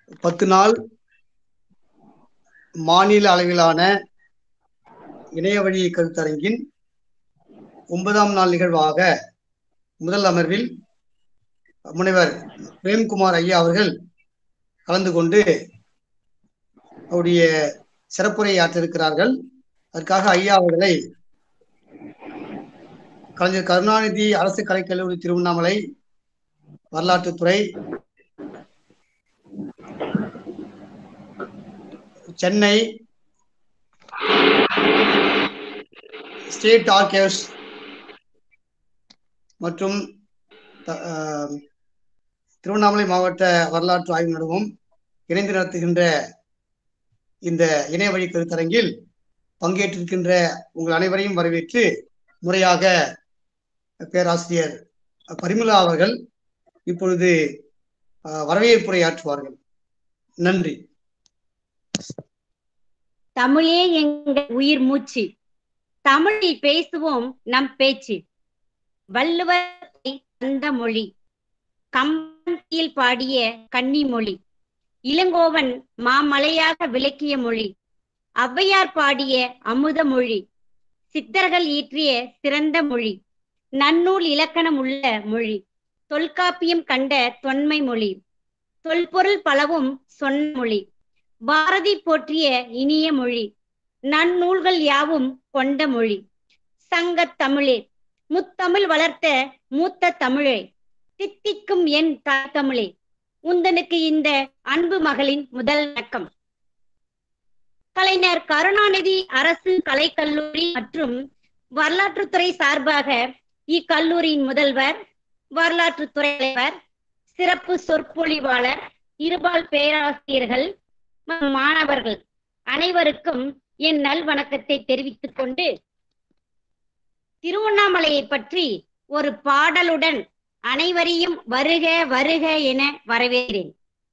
பத்து நாள் மாநில அளவிலான இணைய வழி கருத்தரங்கின் ஒன்பதாம் நாள் நிகழ்வாக முதல் அமர்வில் முனைவர் பிரேம்குமார் ஐயா அவர்கள் கலந்து கொண்டு அவருடைய சிறப்புரை ஆற்றிருக்கிறார்கள் அதற்காக ஐயா அவர்களை கலைஞர் கருணாநிதி அரசு கலைக்கல்லூரி திருவண்ணாமலை வரலாற்றுத்துறை சென்னை ஸ்டேட் ஆர்கைவ்ஸ் மற்றும் திருவண்ணாமலை மாவட்ட வரலாற்று ஆய்வு நிறுவனம் இணைந்து நடத்துகின்ற இந்த இணைய வழி கருத்தரங்கில் பங்கேற்றிருக்கின்ற உங்கள் அனைவரையும் வரவேற்று முறையாக பேராசிரியர் பரிமலா அவர்கள் இப்பொழுது வரவேற்புரையாற்றுவார்கள் நன்றி தமிழே எங்கள் உயிர் மூச்சு தமிழில் பேசுவோம் நம் பேச்சு வள்ளுவரை தந்த மொழி கம்பத்தில் பாடிய கன்னி மொழி இளங்கோவன் மாமலையாக விளக்கிய மொழி ஔவையார் பாடிய அமுத மொழி சித்தர்கள் ஈற்றிய சிறந்த மொழி நன்னூல் இலக்கணம் உள்ள மொழி தொல்காப்பியம் கண்ட தொன்மை மொழி தொல்பொருள் பலவும் சொன்ன மொழி பாரதி போற்றிய இனிய மொழி நன்னூல்கள் யாவும் கொண்ட மொழி சங்கத் தமிழே முத்தமிழ் வளர்த்த மூத்த தமிழே தித்திக்கும் என் தாய் தமிழே உந்தனுக்கு இந்த அன்பு மகளின் முதல் வணக்கம் கலைஞர் கருணாநிதி அரசு கலைக்கல்லூரி மற்றும் வரலாற்றுத்துறை சார்பாக இக்கல்லூரியின் முதல்வர் வரலாற்றுத்துறை தலைவர் சிறப்பு சொற்பொழிவாளர் இருபால் பேராசிரியர்கள் மாணவர்கள் அனைவருக்கும் என் நல் வணக்கத்தை தெரிவித்துக் கொண்டு திருவண்ணாமலையை பற்றி ஒரு பாடலுடன் அனைவரையும் வருக வருக என வரவேறேன்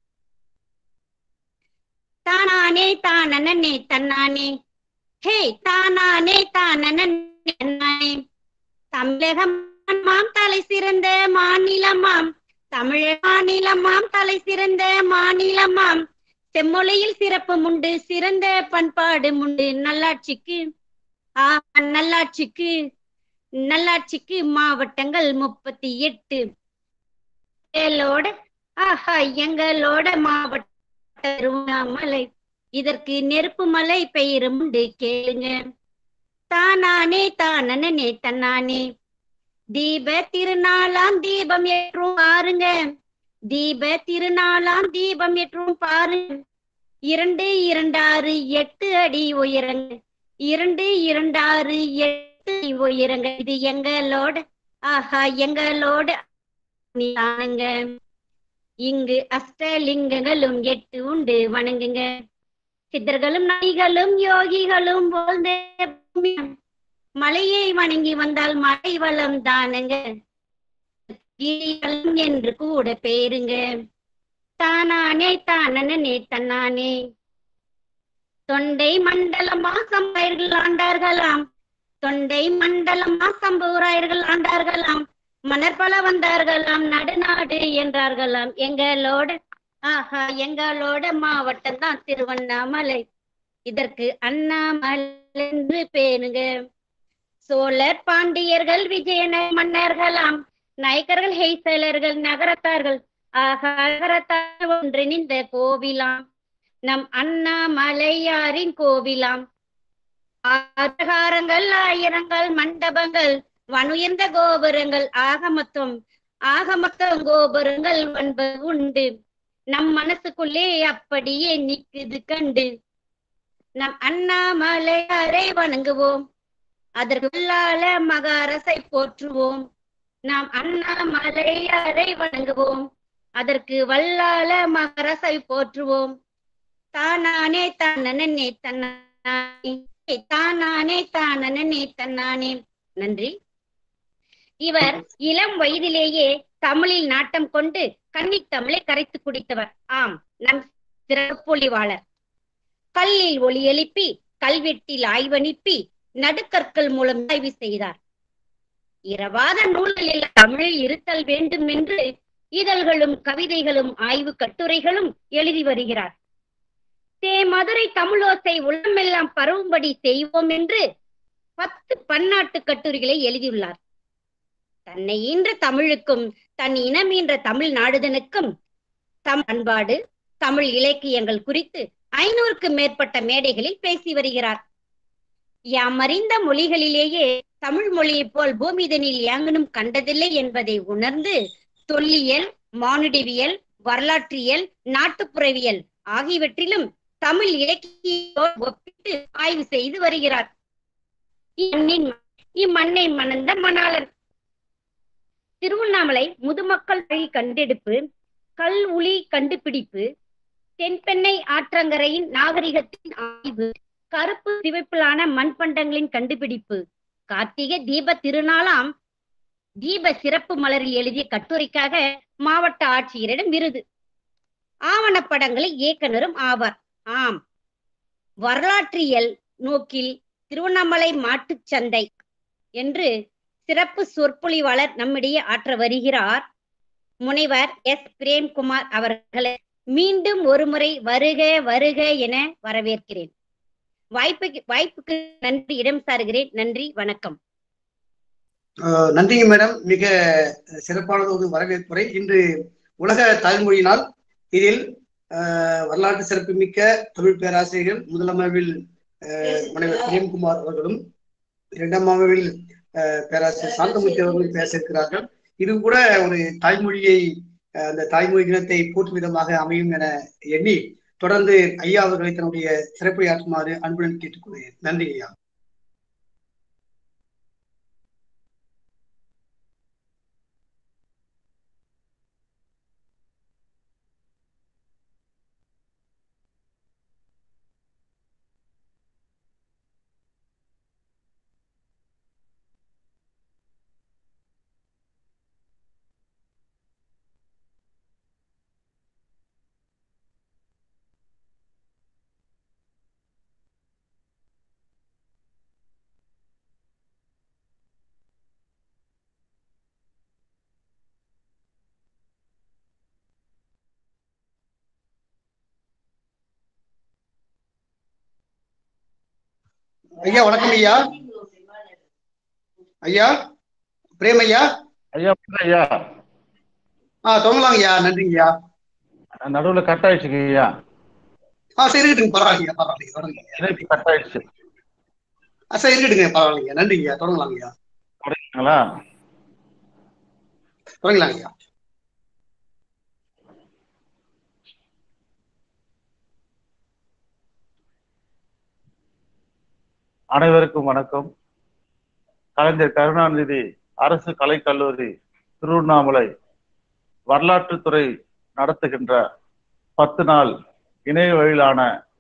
தானானே தானே தன்னானே ஹே தானானே தானே தன்னானே தமிழகம் மாம் தலை சிறந்த மாநிலமாம் தமிழக மாநிலமாம் தலை சிறந்த மாநிலமாம் செம்மொழியில் சிறப்பு உண்டு சிறந்த பண்பாடு உண்டு நல்லாட்சிக்கு ஆ நல்லாட்சிக்கு நல்லாட்சிக்கு மாவட்டங்கள் முப்பத்தி எட்டு எங்களோட ஆஹா எங்களோட மாவட்ட திருவண்ணாமலை இதற்கு நெருப்பு மலை பெயரும் உண்டு கேளுங்க தானானே தானே தன்னானே தீப திருநாளாம் தீபம் ஏற்றும் பாருங்க தீப திருநாளாம் தீபம் ஏற்றும் பாருங்க இரண்டு இரண்டாறு எட்டு அடி உயரங்க இரண்டு இரண்டாறு எட்டு அடி உயரங்க இது எங்களோட ஆஹா எங்களோட நீங்க இங்கு அஷ்டலிங்கங்களும் எட்டு உண்டு வணங்குங்க சித்தர்களும் நாய்களும் யோகிகளும் போல்ந்த மலையை வணங்கி வந்தால் மலை வளம் தானுங்க என்று கூட பேருங்க தானானே தானே தன்னானே தொண்டை மண்டலமா சம்பயர்கள் ஆண்டார்களாம் தொண்டை மண்டலமா சம்பூராயர்கள் ஆண்டார்களாம் மணற்பல வந்தார்களாம் நடுநாடு என்றார்களாம் எங்களோட ஆஹா எங்களோட மாவட்டம் தான் திருவண்ணாமலை இதற்கு அண்ணாமலை என்று பேருங்க சோழர் பாண்டியர்கள் விஜயன மன்னர்களாம் நாயக்கர்கள் ஹெய்சலர்கள் நகரத்தார்கள் நகரத்தார் ஒன்றிணைந்த கோவிலாம் நம் அண்ணாமலையாரின் கோவிலாம் ஆகாரங்கள் ஆயிரங்கள் மண்டபங்கள் வனுயர்ந்த கோபுரங்கள் ஆக மொத்தம் ஆக மொத்தம் கோபுரங்கள் ஒன்பது உண்டு நம் மனசுக்குள்ளே அப்படியே நிக்குது கண்டு நம் அண்ணாமலையாரை வணங்குவோம் அதற்கு உள்ளால மகாரசை போற்றுவோம் நாம் அண்ணாமலையாரை வணங்குவோம் அதற்கு வல்லால மகரசை போற்றுவோம் தானானே தானே தன்னானே தானானே தானே தன்னானே நன்றி இவர் இளம் வயதிலேயே தமிழில் நாட்டம் கொண்டு கன்னித் தமிழை கரைத்து குடித்தவர் ஆம் நம் சிறப்பொழிவாளர் கல்லில் ஒளி எழுப்பி கல்வெட்டில் ஆய்வனுப்பி நடுக்கற்கள் மூலம் ஆய்வு செய்தார் இரவாத நூல்களில் தமிழில் இருத்தல் வேண்டும் என்று இதழ்களும் கவிதைகளும் ஆய்வு கட்டுரைகளும் எழுதி வருகிறார் தே மதுரை தமிழோசை உள்ளமெல்லாம் பரவும்படி செய்வோம் என்று பத்து பன்னாட்டு கட்டுரைகளை எழுதியுள்ளார் தன்னை ஈன்ற தமிழுக்கும் தன் இனமீன்ற தமிழ் நாடுதனுக்கும் தம் பண்பாடு தமிழ் இலக்கியங்கள் குறித்து ஐநூறுக்கு மேற்பட்ட மேடைகளில் பேசி வருகிறார் யாம் அறிந்த மொழிகளிலேயே தமிழ் மொழியைப் போல் பூமிதனில் யாங்கனும் கண்டதில்லை என்பதை உணர்ந்து தொல்லியல் மானுடவியல் வரலாற்றியல் நாட்டுப்புறவியல் ஆகியவற்றிலும் தமிழ் இலக்கியோடு ஒப்பிட்டு ஆய்வு செய்து வருகிறார் இம்மண்ணின் இம்மண்ணை மணந்த மணாளன் திருவண்ணாமலை முதுமக்கள் வழி கண்டெடுப்பு கல் உளி கண்டுபிடிப்பு தென்பெண்ணை ஆற்றங்கரையின் நாகரிகத்தின் ஆய்வு கருப்பு சிவப்பிலான மண்பண்டங்களின் கண்டுபிடிப்பு கார்த்திகை தீப திருநாளாம் தீப சிறப்பு மலரில் எழுதிய கட்டுரைக்காக மாவட்ட ஆட்சியரிடம் விருது ஆவணப்படங்களை இயக்குனரும் ஆவார் ஆம் வரலாற்றியல் நோக்கில் திருவண்ணாமலை மாட்டுச் சந்தை என்று சிறப்பு சொற்பொழிவாளர் நம்மிடையே ஆற்ற வருகிறார் முனைவர் எஸ் பிரேம்குமார் அவர்களை மீண்டும் ஒருமுறை வருக வருக என வரவேற்கிறேன் வாய்ப்புக்கு வாய்ப்புக்கு நன்றி இடம் சாருகிறேன் நன்றி வணக்கம் அஹ் நன்றிங்க மேடம் மிக சிறப்பானது ஒரு வரவேற்புரை இன்று உலக தாய்மொழி நாள் இதில் அஹ், வரலாற்று சிறப்புமிக்க தமிழ் பேராசிரியர்கள் முதலமைவில் முனைவர் பிரேம்குமார் அவர்களும் இரண்டாம் அமர்வில் அஹ், பேராசிரியர் சாந்தமூர்த்தி அவர்களும் பேச இருக்கிறார்கள் இது கூட ஒரு தாய்மொழியை அஹ், அந்த தாய்மொழி தினத்தை போற்றும் விதமாக அமையும் என எண்ணி தொடர்ந்து ஐயா அவர்களை தன்னுடைய சிறப்புரையாற்றுமாறு அன்புடன் கேட்டுக்கொள்கிறேன் நன்றி ஐயா ஐயா வணக்கம் ஐயா ஐயா பிரேம் ஐயா ஐயா வணக்கம் ஐயா ஆ தொடங்கலாம் ஐயா நன்றிங்க ஐயா நடுவுல கட் ஆயிடுச்சுங்க ஐயா ஆ சரி இருக்கட்டுங்க பரவாயில்லைங்க பரவாயில்லைங்க தொடங்குங்க ஐயா. இணைப்பு கட் ஆயிடுச்சு ஆ சரி இருக்கட்டுங்க பரவாயில்லைங்க நன்றிங்க ஐயா தொடங்கலாம் ஐயா தொடங்கிங்களா தொடங்கலாம் ஐயா அனைவருக்கும் வணக்கம் கலைஞர் கருணாநிதி அரசு கலைக்கல்லூரி திருவண்ணாமலை வரலாற்றுத்துறை நடத்துகின்ற பத்து நாள் இணைய வழியிலான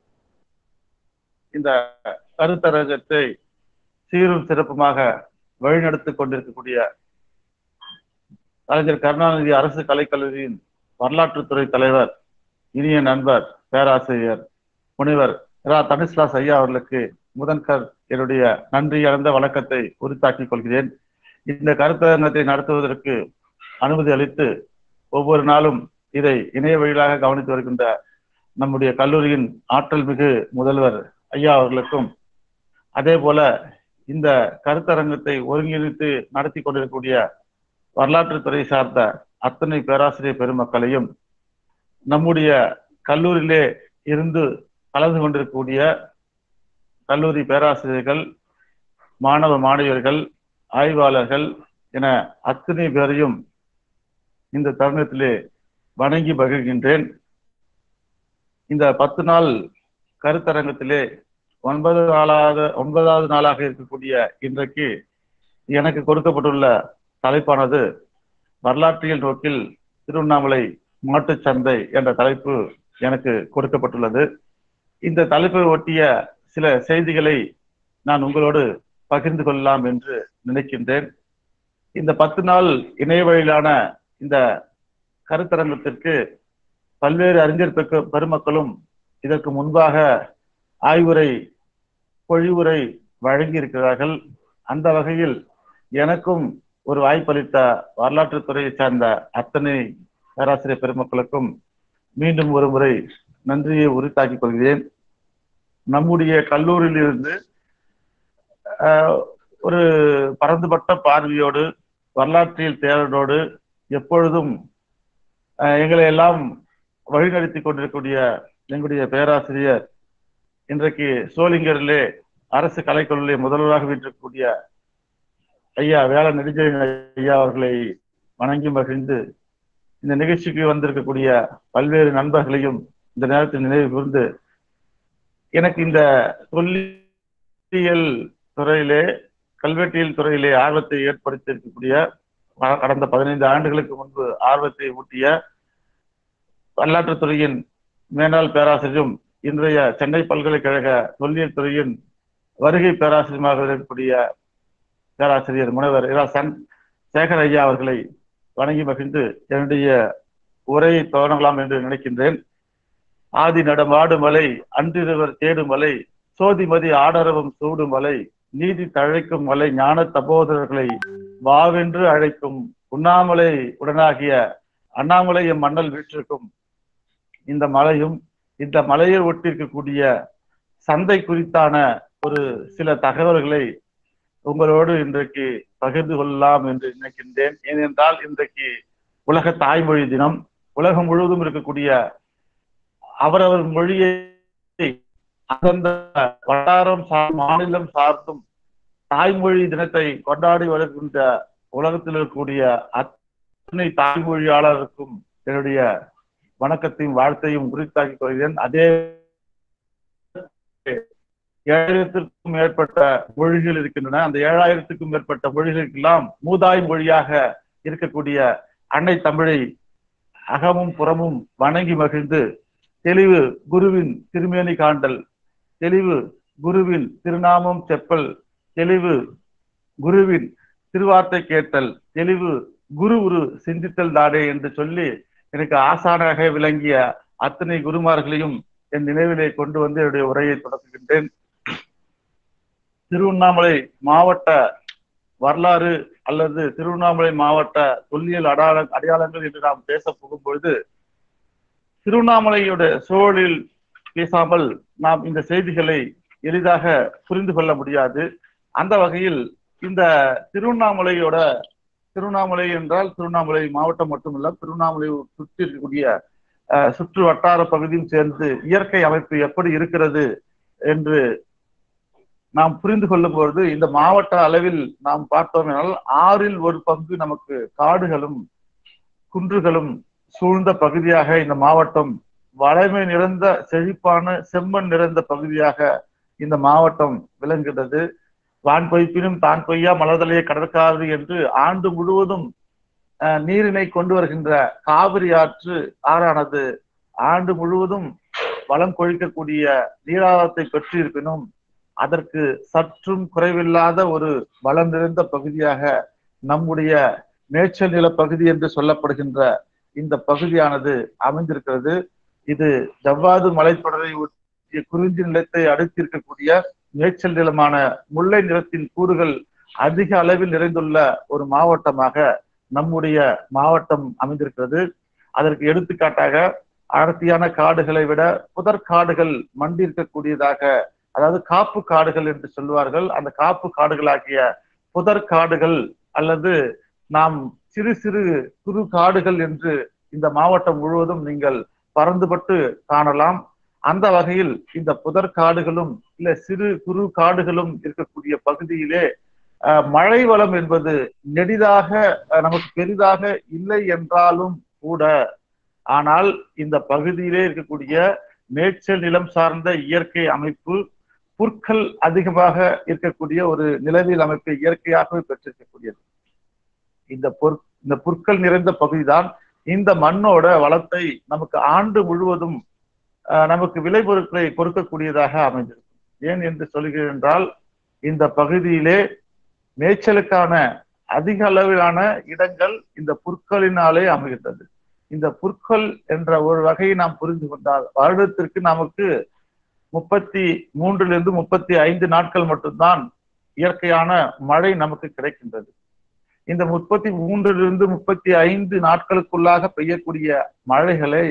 இந்த கருத்தரங்கத்தை சீரும் சிறப்புமாக வழிநடத்திக் கொண்டிருக்கக்கூடிய கலைஞர் கருணாநிதி அரசு கலைக்கல்லூரியின் வரலாற்றுத்துறை தலைவர் இனிய நண்பர் பேராசிரியர் முனைவர் இரா தனிஸ்லாஸ் ஐயா அவர்களுக்கு முதன்கர் என்னுடைய நன்றி இழந்த வணக்கத்தை உரித்தாக்கிக் கொள்கிறேன் இந்த கருத்தரங்கத்தை நடத்துவதற்கு அனுமதி அளித்து ஒவ்வொரு நாளும் இதை இணைய வழியாக கவனித்து வருகின்ற நம்முடைய கல்லூரியின் ஆற்றல் மிகு முதல்வர் ஐயா அவர்களுக்கும் அதே போல இந்த கருத்தரங்கத்தை ஒருங்கிணைத்து நடத்தி கொண்டிருக்கக்கூடிய வரலாற்றுத்துறை சார்ந்த அத்தனை பேராசிரியர் பெருமக்களையும் நம்முடைய கல்லூரியிலே இருந்து கலந்து கொண்டிருக்கக்கூடிய கல்லூரி பேராசிரியர்கள் மாணவ மாணவியர்கள் ஆய்வாளர்கள் என அத்தனை பேரையும் இந்த தருணத்திலே வணங்கி மகிழ்கின்றேன் இந்த பத்து நாள் கருத்தரங்கத்திலே ஒன்பது நாளாக ஒன்பதாவது நாளாக இருக்கக்கூடிய இன்றைக்கு எனக்கு கொடுக்கப்பட்டுள்ள தலைப்பானது வரலாற்றியல் நோக்கில் திருவண்ணாமலை மாட்டுச் சந்தை என்ற தலைப்பு எனக்கு கொடுக்கப்பட்டுள்ளது இந்த தலைப்பை ஒட்டிய சில செய்திகளை நான் உங்களோடு பகிர்ந்து கொள்ளலாம் என்று நினைக்கின்றேன் இந்த பத்து நாள் இணைய வழியிலான இந்த கருத்தரங்கத்திற்கு பல்வேறு அறிஞர் பெக்க- பெருமக்களும் இதற்கு முன்பாக ஆய்வுரை பொழிவுரை வழங்கி இருக்கிறார்கள் அந்த வகையில் எனக்கும் ஒரு வாய்ப்பளித்த வரலாற்றுத் துறையை சார்ந்த அத்தனை பேராசிரியர் பெருமக்களுக்கும் மீண்டும் ஒரு முறை நன்றியை உரித்தாக்கிக் கொள்கிறேன் நம்முடைய கல்லூரியில் இருந்து ஆஹ், ஒரு பரந்துபட்ட பார்வையோடு வரலாற்றியல் தேடலோடு எப்பொழுதும் ஆஹ், எங்களை எல்லாம் வழிநடத்தி கொண்டிருக்கக்கூடிய எங்களுடைய பேராசிரியர் இன்றைக்கு சோளிங்கரிலே அரசு கலைக்கல்லூரி முதல்வராக வீட்டிருக்கக்கூடிய ஐயா வேள நெடுஞ்செழியன் ஐயா அவர்களை வணங்கி மகிழ்ந்து இந்த நிகழ்ச்சிக்கு வந்திருக்கக்கூடிய பல்வேறு நண்பர்களையும் இந்த நேரத்தில் நினைவு கூர்ந்து எனக்கு இந்த தொல்லியல் துறையிலே கல்வெட்டியல் துறையிலே ஆர்வத்தை ஏற்படுத்தி இருக்கக்கூடிய க- கடந்த பதினைந்து ஆண்டுகளுக்கு முன்பு ஆர்வத்தை ஊட்டிய வரலாற்றுத் துறையின் மேனாள் பேராசிரியரும் இன்றைய சென்னை பல்கலைக்கழக தொல்லியல் துறையின் வருகை பேராசிரியராக இருக்கக்கூடிய பேராசிரியர் முனைவர் இரா சன் சேகர் ஐயா அவர்களை வணங்கி மகிழ்ந்து என்னுடைய உரையை தொடங்கலாம் என்று நினைக்கின்றேன் ஆதி நடமாடு மலை அன்றிருவர் தேடும் மலை சோதிமதி ஆடரவம் சூடும் மலை நீதி தழைக்கும் மலை ஞான தபோதரர்களை வாவென்று அழைக்கும் உண்ணாமலை உடனாகிய அண்ணாமலை எம் மன்னல் வீற்றிருக்கும் இந்த மலையும் இந்த மலையை ஒட்டியிருக்கக்கூடிய சந்தை குறித்தான ஒரு சில தகவல்களை உங்களோடு இன்றைக்கு பகிர்ந்து கொள்ளலாம் என்று நினைக்கின்றேன் ஏனென்றால் இன்றைக்கு உலக தாய்மொழி தினம் உலகம் முழுவதும் இருக்கக்கூடிய அவரவர் மொழியை அந்தந்த வட்டாரம் சார் மாநிலம் சார்ந்தும் தாய்மொழி தினத்தை கொண்டாடி வருகின்ற உலகத்தில் இருக்கக்கூடிய அத்தனை தாய்மொழியாளருக்கும் என்னுடைய வணக்கத்தையும் வாழ்த்தையும் உரித்தாக்கிக் கொள்கிறேன் அதே ஏழாயிரத்திற்கும் மேற்பட்ட மொழிகள் இருக்கின்றன அந்த ஏழாயிரத்துக்கும் மேற்பட்ட மொழிகளுக்கெல்லாம் மூதாய் மொழியாக இருக்கக்கூடிய அன்னை தமிழை அகமும் புறமும் வணங்கி மகிழ்ந்து தெளிவு குருவின் திருமேனி காண்டல் தெளிவு குருவின் திருநாமம் செப்பல் தெளிவு குருவின் திருவார்த்தை கேட்டல் தெளிவு குரு உரு சிந்தித்தல் தாடே என்று சொல்லி எனக்கு ஆசானாக விளங்கிய அத்தனை குருமார்களையும் என் நினைவிலே கொண்டு வந்து என்னுடைய உரையை தொடங்குகின்றேன் திருவண்ணாமலை மாவட்ட வரலாறு அல்லது திருவண்ணாமலை மாவட்ட தொல்லியல் அடையாள அடையாளங்கள் என்று நாம் பேச போகும்பொழுது திருவண்ணாமலையோட சூழலில் பேசாமல் நாம் இந்த செய்திகளை எளிதாக புரிந்து கொள்ள முடியாது அந்த வகையில் இந்த திருவண்ணாமலையோட திருவண்ணாமலை என்றால் திருவண்ணாமலை மாவட்டம் மட்டுமல்ல திருவண்ணாமலை சுற்றி இருக்கக்கூடிய அஹ், சுற்று வட்டார பகுதியும் சேர்ந்து இயற்கை அமைப்பு எப்படி இருக்கிறது என்று நாம் புரிந்து கொள்ளும் பொழுது இந்த மாவட்ட அளவில் நாம் பார்த்தோம் என்றால் ஆறில் ஒரு பங்கு நமக்கு காடுகளும் குன்றுகளும் சூழ்ந்த பகுதியாக இந்த மாவட்டம் வளமை நிறைந்த செழிப்பான செம்மண் நிறைந்த பகுதியாக இந்த மாவட்டம் விளங்குகிறது வான் பொய்ப்பினும் தான் பொய்யா மலர்தலையை கடற்காது என்று ஆண்டு முழுவதும் அஹ், நீரினை கொண்டு வருகின்ற காவிரி ஆற்று ஆறானது ஆண்டு முழுவதும் வளம் கொழிக்கக்கூடிய நீராதாரத்தை பெற்று இருப்பினும் அதற்கு சற்றும் குறைவில்லாத ஒரு வளம் நிறைந்த பகுதியாக நம்முடைய மேய்ச்சல் நில பகுதி என்று சொல்லப்படுகின்ற இந்த பகுதியானது அமைந்திருக்கிறது இது ஜவ்வாது மலைத்தொடரை ஒட்டிய குறிஞ்சி நிலத்தை அடுத்திருக்கக்கூடிய மேய்ச்சல் நிலமான முல்லை நிலத்தின் கூறுகள் அதிக அளவில் நிறைந்துள்ள ஒரு மாவட்டமாக நம்முடைய மாவட்டம் அமைந்திருக்கிறது அதற்கு எடுத்துக்காட்டாக அடர்த்தியான காடுகளை விட புதர் காடுகள் மண்டி இருக்கக்கூடியதாக அதாவது காப்பு காடுகள் என்று சொல்வார்கள் அந்த காப்பு காடுகளாகிய புதர் காடுகள் அல்லது நாம் சிறு சிறு குறு காடுகள் என்று இந்த மாவட்டம் முழுவதும் நீங்கள் பறந்துபட்டு காணலாம் அந்த வகையில் இந்த புதர் காடுகளும் இல்ல சிறு குறு காடுகளும் இருக்கக்கூடிய பகுதியிலே அஹ், மழை வளம் என்பது நெடிதாக அஹ், நமக்கு பெரிதாக இல்லை என்றாலும் கூட ஆனால் இந்த பகுதியிலே இருக்கக்கூடிய மேய்ச்சல் நிலம் சார்ந்த இயற்கை அமைப்பு புற்கள் அதிகமாக இருக்கக்கூடிய ஒரு நிலவியல் அமைப்பை இயற்கையாகவே பெற்றிருக்கக்கூடியது இந்த பொற் இந்த புற்கள் நிறைந்த பகுதிதான் இந்த மண்ணோட வளத்தை நமக்கு ஆண்டு முழுவதும் அஹ், நமக்கு விளைபொருட்களை கொடுக்கக்கூடியதாக அமைந்திருக்கும் ஏன் என்று சொல்கிறேன் என்றால் இந்த பகுதியிலே மேய்ச்சலுக்கான அதிக அளவிலான இடங்கள் இந்த புற்களினாலே அமைகின்றது இந்த புற்கள் என்ற ஒரு வகையை நாம் புரிந்து கொண்டால் வருடத்திற்கு நமக்கு முப்பத்தி மூன்றிலிருந்து முப்பத்தி ஐந்து நாட்கள் மட்டும்தான் இயற்கையான மழை நமக்கு கிடைக்கின்றது இந்த முப்பத்தி மூன்றிலிருந்து முப்பத்தி ஐந்து நாட்களுக்குள்ளாக பெய்யக்கூடிய மழைகளை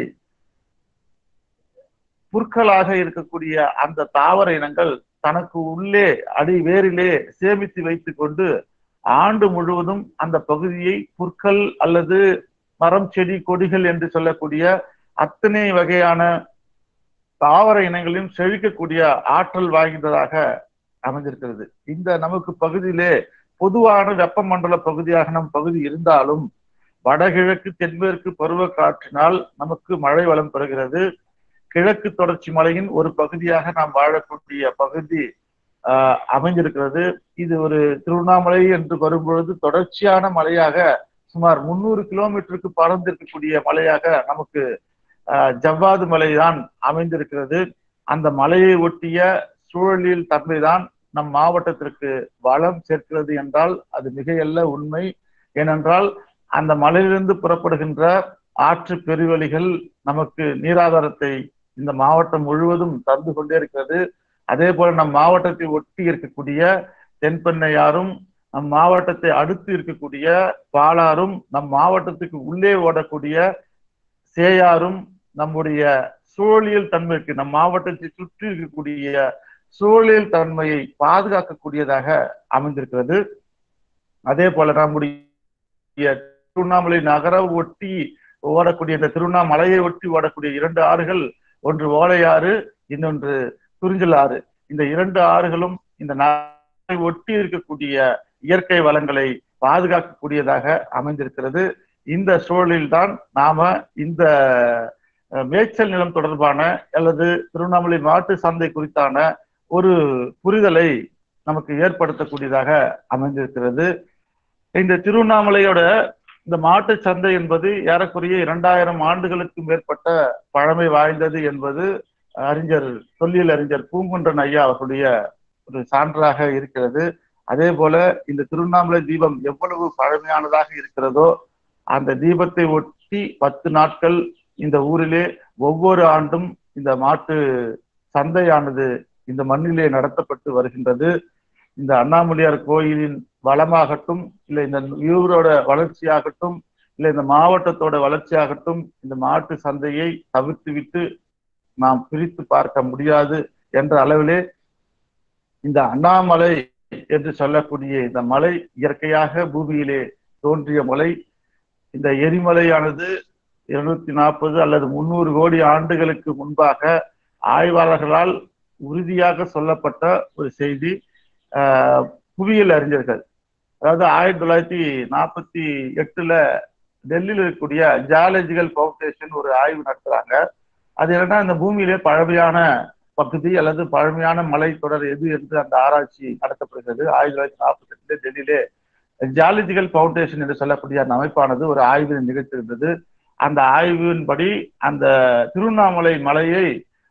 புற்களாக இருக்கக்கூடிய அந்த தாவர இனங்கள் தனக்கு உள்ளே அடி வேரிலே சேமித்து வைத்துக் கொண்டு ஆண்டு முழுவதும் அந்த பகுதியை புற்கள் அல்லது மரம் செடி கொடிகள் என்று சொல்லக்கூடிய அத்தனை வகையான தாவர இனங்களையும் செழிக்கக்கூடிய ஆற்றல் வாய்ந்ததாக அமைந்திருக்கிறது இந்த நமக்கு பகுதியிலே பொதுவான வெப்பமண்டல பகுதியாக நம் பகுதி இருந்தாலும் வடகிழக்கு தென்மேற்கு பருவ காற்றினால் நமக்கு மழை வளம் பெறுகிறது கிழக்கு தொடர்ச்சி மலையின் ஒரு பகுதியாக நாம் வாழக்கூடிய பகுதி ஆஹ் அமைந்திருக்கிறது இது ஒரு திருவண்ணாமலை என்று வரும்பொழுது தொடர்ச்சியான மலையாக சுமார் முன்னூறு கிலோமீட்டருக்கு பறந்திருக்கக்கூடிய மலையாக நமக்கு ஆஹ் ஜவ்வாது மலைதான் அமைந்திருக்கிறது அந்த மலையை ஒட்டிய சூழலியல் தன்மைதான் நம் மாவட்டத்திற்கு வளம் சேர்க்கிறது என்றால் அது மிகையல்ல உண்மை ஏனென்றால் அந்த மலையிலிருந்து புறப்படுகின்ற ஆற்று பெருவெளிகள் நமக்கு நீராதாரத்தை இந்த மாவட்டம் முழுவதும் தந்து கொண்டே இருக்கிறது அதே போல நம் மாவட்டத்தை ஒட்டி இருக்கக்கூடிய தென்பெண்ணையாரும் நம் மாவட்டத்தை அடுத்து இருக்கக்கூடிய பாலாறும் நம் மாவட்டத்துக்கு உள்ளே ஓடக்கூடிய சேயாரும் நம்முடைய சூழலியல் தன்மைக்கு நம் மாவட்டத்தை சுற்றி இருக்கக்கூடிய சூழலியல் தன்மையை பாதுகாக்கக்கூடியதாக அமைந்திருக்கிறது அதே போல நம்முடைய திருவண்ணாமலை நகர ஒட்டி ஓடக்கூடிய இந்த திருவண்ணாமலையை ஒட்டி ஓடக்கூடிய இரண்டு ஆறுகள் ஒன்று ஓலையாறு இன்னொன்று துறிஞ்சல் ஆறு இந்த இரண்டு ஆறுகளும் இந்த நகரை ஒட்டி இருக்கக்கூடிய இயற்கை வளங்களை பாதுகாக்கக்கூடியதாக அமைந்திருக்கிறது இந்த சூழலில் தான் நாம இந்த மேய்ச்சல் நிலம் தொடர்பான அல்லது திருவண்ணாமலை மாட்டு சந்தை குறித்தான ஒரு புரிதலை நமக்கு ஏற்படுத்தக்கூடியதாக அமைந்திருக்கிறது இந்த திருவண்ணாமலையோட இந்த மாட்டு சந்தை என்பது ஏறக்குறைய இரண்டாயிரம் ஆண்டுகளுக்கு மேற்பட்ட பழமை வாய்ந்தது என்பது அறிஞர் தொல்லியல் அறிஞர் பூங்குன்றன் ஐயா அவர்களுடைய ஒரு சான்றாக இருக்கிறது அதே போல இந்த திருவண்ணாமலை தீபம் எவ்வளவு பழமையானதாக இருக்கிறதோ அந்த தீபத்தை ஒட்டி பத்து நாட்கள் இந்த ஊரிலே ஒவ்வொரு ஆண்டும் இந்த மாட்டு சந்தையானது இந்த மண்ணிலே நடத்தப்பட்டு வருகின்றது இந்த அண்ணாமலையார் கோயிலின் வளமாகட்டும் இல்லை இந்த ஊரோட வளர்ச்சியாகட்டும் இல்லை இந்த மாவட்டத்தோட வளர்ச்சியாகட்டும் இந்த மாட்டு சந்தையை தவிர்த்து விட்டு நாம் பிரித்து பார்க்க முடியாது என்ற அளவிலே இந்த அண்ணாமலை என்று சொல்லக்கூடிய இந்த மலை இயற்கையாக பூமியிலே தோன்றிய மலை இந்த எரிமலையானது இருநூத்தி நாற்பது அல்லது முன்னூறு கோடி ஆண்டுகளுக்கு முன்பாக ஆய்வாளர்களால் உறுதியாக சொல்லப்பட்ட ஒரு செய்தி புவியியல் அறிஞர்கள் அதாவது ஆயிரத்தி தொள்ளாயிரத்தி நாற்பத்தி எட்டுல டெல்லியில் இருக்கக்கூடிய ஜியாலஜிக்கல் பவுண்டேஷன் ஒரு ஆய்வு நடத்துறாங்க அது என்னன்னா இந்த பூமியிலே பழமையான பகுதி அல்லது பழமையான மலை தொடர் எது என்று அந்த ஆராய்ச்சி நடத்தப்படுகிறது ஆயிரத்தி தொள்ளாயிரத்தி நாற்பத்தி எட்டுல டெல்லியிலே ஜியாலஜிக்கல் பவுண்டேஷன் என்று சொல்லக்கூடிய அந்த அமைப்பானது ஒரு ஆய்வினை நிகழ்த்திருந்தது அந்த ஆய்வின்படி அந்த திருவண்ணாமலை மலையை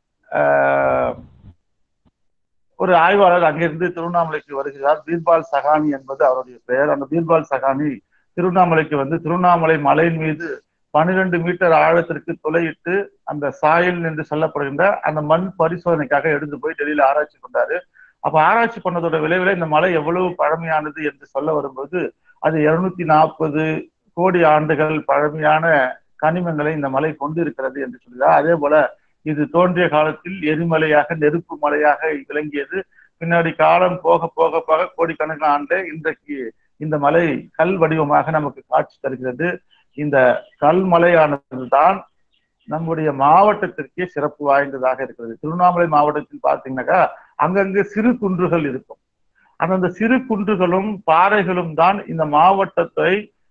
ஒரு ஆய்வாளர் அங்கிருந்து திருவண்ணாமலைக்கு வருகிறார் பீர்பால் சகானி என்பது அவருடைய பெயர் அந்த பீர்பால் சகானி திருவண்ணாமலைக்கு வந்து திருவண்ணாமலை மலையின் மீது பன்னிரண்டு மீட்டர் ஆழத்திற்கு துளையிட்டு அந்த சாயல் என்று சொல்லப்படுகின்ற அந்த மண் பரிசோதனைக்காக எடுத்து போய் டெல்லியில ஆராய்ச்சி கொண்டாரு அப்ப ஆராய்ச்சி பண்ணதோட விளைவில் இந்த மலை எவ்வளவு பழமையானது என்று சொல்ல வரும்போது அது இருநூத்தி நாற்பது கோடி ஆண்டுகள் பழமையான கனிமங்களை இந்த மலை கொண்டு இருக்கிறது என்று சொல்கிறார் அதே போல இது தோன்றிய காலத்தில் எரிமலையாக நெருப்பு மலையாக விளங்கியது பின்னாடி காலம் போக போக போக கோடிக்கணக்கான ஆண்டு இன்றைக்கு இந்த மலை கல் வடிவமாக நமக்கு காட்சி தருகிறது இந்த கல்மலையானது தான் நம்முடைய மாவட்டத்திற்கே சிறப்பு வாய்ந்ததாக இருக்கிறது திருவண்ணாமலை மாவட்டத்தில் பார்த்தீங்கன்னாக்கா அங்கங்கு சிறு குன்றுகள் இருக்கும் அந்தந்த சிறு குன்றுகளும் பாறைகளும் தான் இந்த மாவட்டத்தை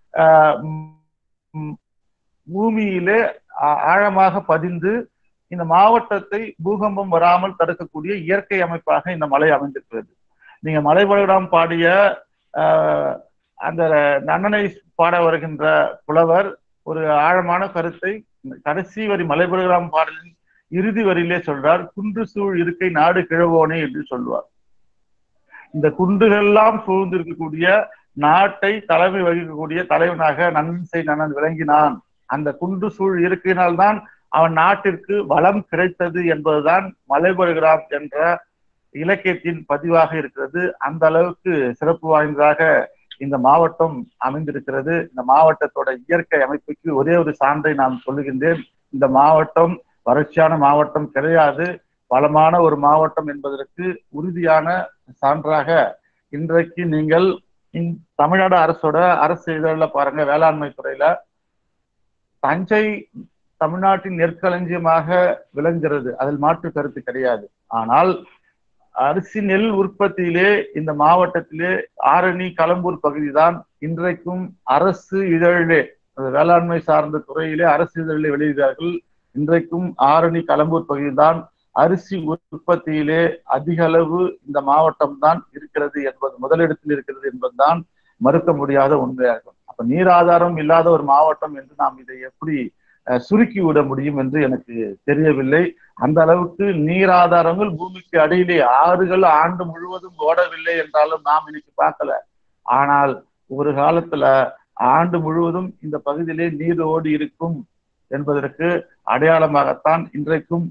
பூமியிலே ஆழமாக பதிந்து இந்த மாவட்டத்தை பூகம்பம் வராமல் தடுக்கக்கூடிய இயற்கை அமைப்பாக இந்த மலை அமைந்திருக்கிறது நீங்க மலைபலடாம் பாடிய அந்த நன்னனை பாட வருகின்ற புலவர் ஒரு ஆழமான கருத்தை கடைசி வரி மலைபலடாம் பாடலின் இறுதி வரியிலே சொல்றார் குன்று சூழ் இருக்கை நாடு கிழவோனே என்று சொல்வார் இந்த குன்றுகளெல்லாம் சூழ்ந்திருக்கக்கூடிய நாட்டை தலைமை வகிக்கக்கூடிய தலைவனாக நன்சை நன்னன் விளங்கினான் அந்த குன்று சூழ் இருக்கையினால்தான் அவன் நாட்டிற்கு வளம் கிடைத்தது என்பதுதான் மலைபடுகிறாம் என்ற இலக்கியத்தின் பதிவாக இருக்கிறது அந்த அளவுக்கு சிறப்பு வாய்ந்ததாக இந்த மாவட்டம் அமைந்திருக்கிறது இந்த மாவட்டத்தோட இயற்கை அமைப்புக்கு ஒரே ஒரு சான்றை நான் சொல்லுகின்றேன் இந்த மாவட்டம் வறட்சியான மாவட்டம் கிடையாது வளமான ஒரு மாவட்டம் என்பதற்கு உறுதியான சான்றாக இன்றைக்கு நீங்கள் இந்த தமிழ்நாடு அரசோட அரசு இதழில் பாருங்க வேளாண்மை துறையில தஞ்சை தமிழ்நாட்டின் நெற்களஞ்சியமாக விளங்குகிறது அதில் மாற்று கருத்து கிடையாது ஆனால் அரிசி நெல் உற்பத்தியிலே இந்த மாவட்டத்திலே ஆரணி களம்பூர் பகுதி தான் இன்றைக்கும் அரசு இதழிலே அது வேளாண்மை சார்ந்த துறையிலே அரசு இதழிலே வெளியிடுகிறார்கள் இன்றைக்கும் ஆரணி களம்பூர் பகுதிதான் அரிசி உற்பத்தியிலே அதிக அளவு இந்த மாவட்டம் தான் இருக்கிறது என்பது முதலிடத்தில் இருக்கிறது என்பதுதான் மறுக்க முடியாத உண்மையாகும் அப்ப நீர் ஆதாரம் இல்லாத ஒரு மாவட்டம் என்று நாம் இதை எப்படி அஹ், சுருக்கி விட முடியும் என்று எனக்கு தெரியவில்லை அந்த அளவுக்கு நீர் ஆதாரங்கள் பூமிக்கு அடியிலே ஆறுகள் ஆண்டு முழுவதும் ஓடவில்லை என்றாலும் நாம் இன்னைக்கு பார்க்கல ஆனால் ஒரு காலத்துல ஆண்டு முழுவதும் இந்த பகுதியிலே நீர் ஓடி இருக்கும் என்பதற்கு அடையாளமாகத்தான் இன்றைக்கும்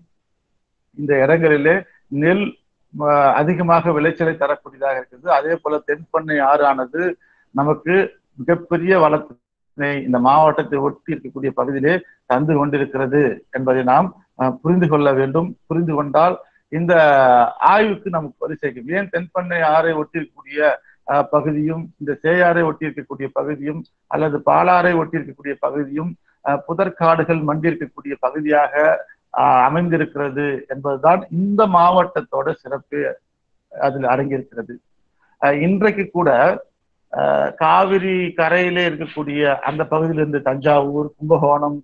இந்த இடங்களிலே நெல் அஹ், அதிகமாக விளைச்சலை தரக்கூடியதாக இருக்குது அதே போல தென்பண்ணை ஆறு ஆனது நமக்கு மிகப்பெரிய வளத்தினை இந்த மாவட்டத்தை ஒட்டி இருக்கக்கூடிய பகுதியிலே தந்து கொண்டிருக்கிறது என்பதை நாம் அஹ், புரிந்து கொள்ள வேண்டும் புரிந்து கொண்டால் இந்த ஆய்வுக்கு நமக்கு வரி சேர்க்கும் ஏன் தென்பண்ணை ஆறை ஒட்டி இருக்கக்கூடிய அஹ், பகுதியும் இந்த சேயாறை ஒட்டி இருக்கக்கூடிய பகுதியும் அல்லது பாலாறை ஒட்டி இருக்கக்கூடிய பகுதியும் அஹ், புதற்காடுகள் மண்டி இருக்கக்கூடிய பகுதியாக ஆஹ் அமைந்திருக்கிறது என்பதுதான் இந்த மாவட்டத்தோட சிறப்பு அதில் அடங்கியிருக்கிறது ஆஹ் இன்றைக்கு கூட ஆஹ் காவிரி கரையிலே இருக்கக்கூடிய அந்த பகுதியிலிருந்து தஞ்சாவூர் கும்பகோணம்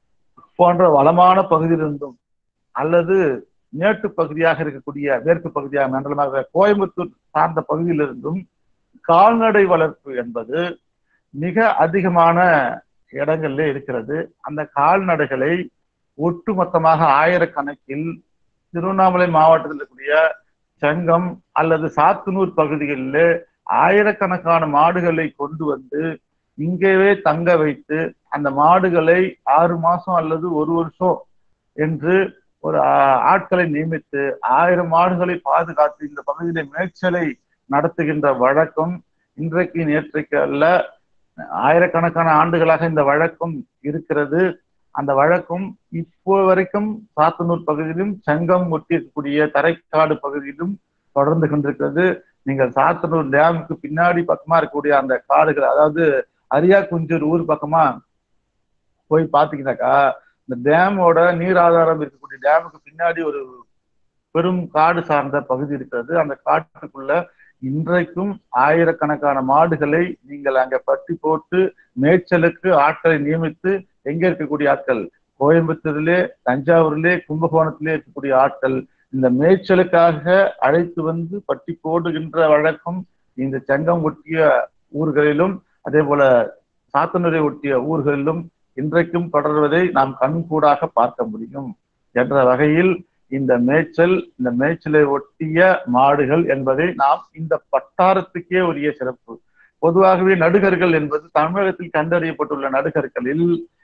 போன்ற வளமான பகுதியிலிருந்தும் அல்லது மேட்டு பகுதியாக இருக்கக்கூடிய மேற்கு பகுதியாக மண்டலமாக கோயம்புத்தூர் சார்ந்த பகுதியிலிருந்தும் கால்நடை வளர்ப்பு என்பது மிக அதிகமான இடங்கள்ல இருக்கிறது அந்த கால்நடைகளை ஒட்டுமொத்தமாக ஆயிரக்கணக்கில் திருவண்ணாமலை மாவட்டத்தில் இருக்கக்கூடிய செங்கம் அல்லது சாத்தனூர் பகுதிகளில் ஆயிரக்கணக்கான மாடுகளை கொண்டு வந்து இங்கேயே தங்க வைத்து அந்த மாடுகளை ஆறு மாசம் அல்லது ஒரு வருஷம் என்று ஒரு ஆ- ஆட்களை நியமித்து ஆயிரம் மாடுகளை பாதுகாத்து இந்த பகுதியில மேய்ச்சலை நடத்துகின்ற வழக்கம் இன்றைக்கு நேற்றைக்கு அல்ல ஆயிரக்கணக்கான ஆண்டுகளாக இந்த வழக்கம் இருக்கிறது அந்த வழக்கம் இப்போ வரைக்கும் சாத்தனூர் பகுதியிலும் செங்கம் ஒட்டி இருக்கக்கூடிய தரைக்காடு பகுதியிலும் தொடர்ந்து கொண்டிருக்கிறது நீங்கள் சாத்தனூர் டேமுக்கு பின்னாடி பக்கமா இருக்கக்கூடிய அந்த காடுகள் அதாவது அரியாக்குஞ்சூர் ஊர் பக்கமா போய் பாத்தீங்கன்னாக்கா இந்த டேமோட நீர் ஆதாரம் இருக்கக்கூடிய டேமுக்கு பின்னாடி ஒரு பெரும் காடு சார்ந்த பகுதி இருக்கிறது அந்த காட்டுக்குள்ள இன்றைக்கும் ஆயிரக்கணக்கான மாடுகளை நீங்கள் அங்க பட்டி போட்டு மேய்ச்சலுக்கு ஆட்களை நியமித்து எங்க இருக்கக்கூடிய ஆட்கள் கோயம்புத்தூர்லே தஞ்சாவூர்லே கும்பகோணத்திலே இருக்கக்கூடிய ஆட்கள் இந்த மேய்ச்சலுக்காக அழைத்து வந்து பட்டி போடுகின்ற வழக்கம் இந்த சங்கம் ஒட்டிய ஊர்களிலும் அதே போல சாத்தனூரை ஒட்டிய ஊர்களிலும் இன்றைக்கும் தொடர்வதை நாம் கண்கூடாக பார்க்க முடியும் என்ற வகையில் இந்த மேய்ச்சல் இந்த மேய்ச்சலை ஒட்டிய மாடுகள் என்பதை நாம் இந்த வட்டாரத்துக்கே உரிய சிறப்பு பொதுவாகவே நடுகர்கள் என்பது தமிழகத்தில் கண்டறியப்பட்டுள்ள நடுகர்களில்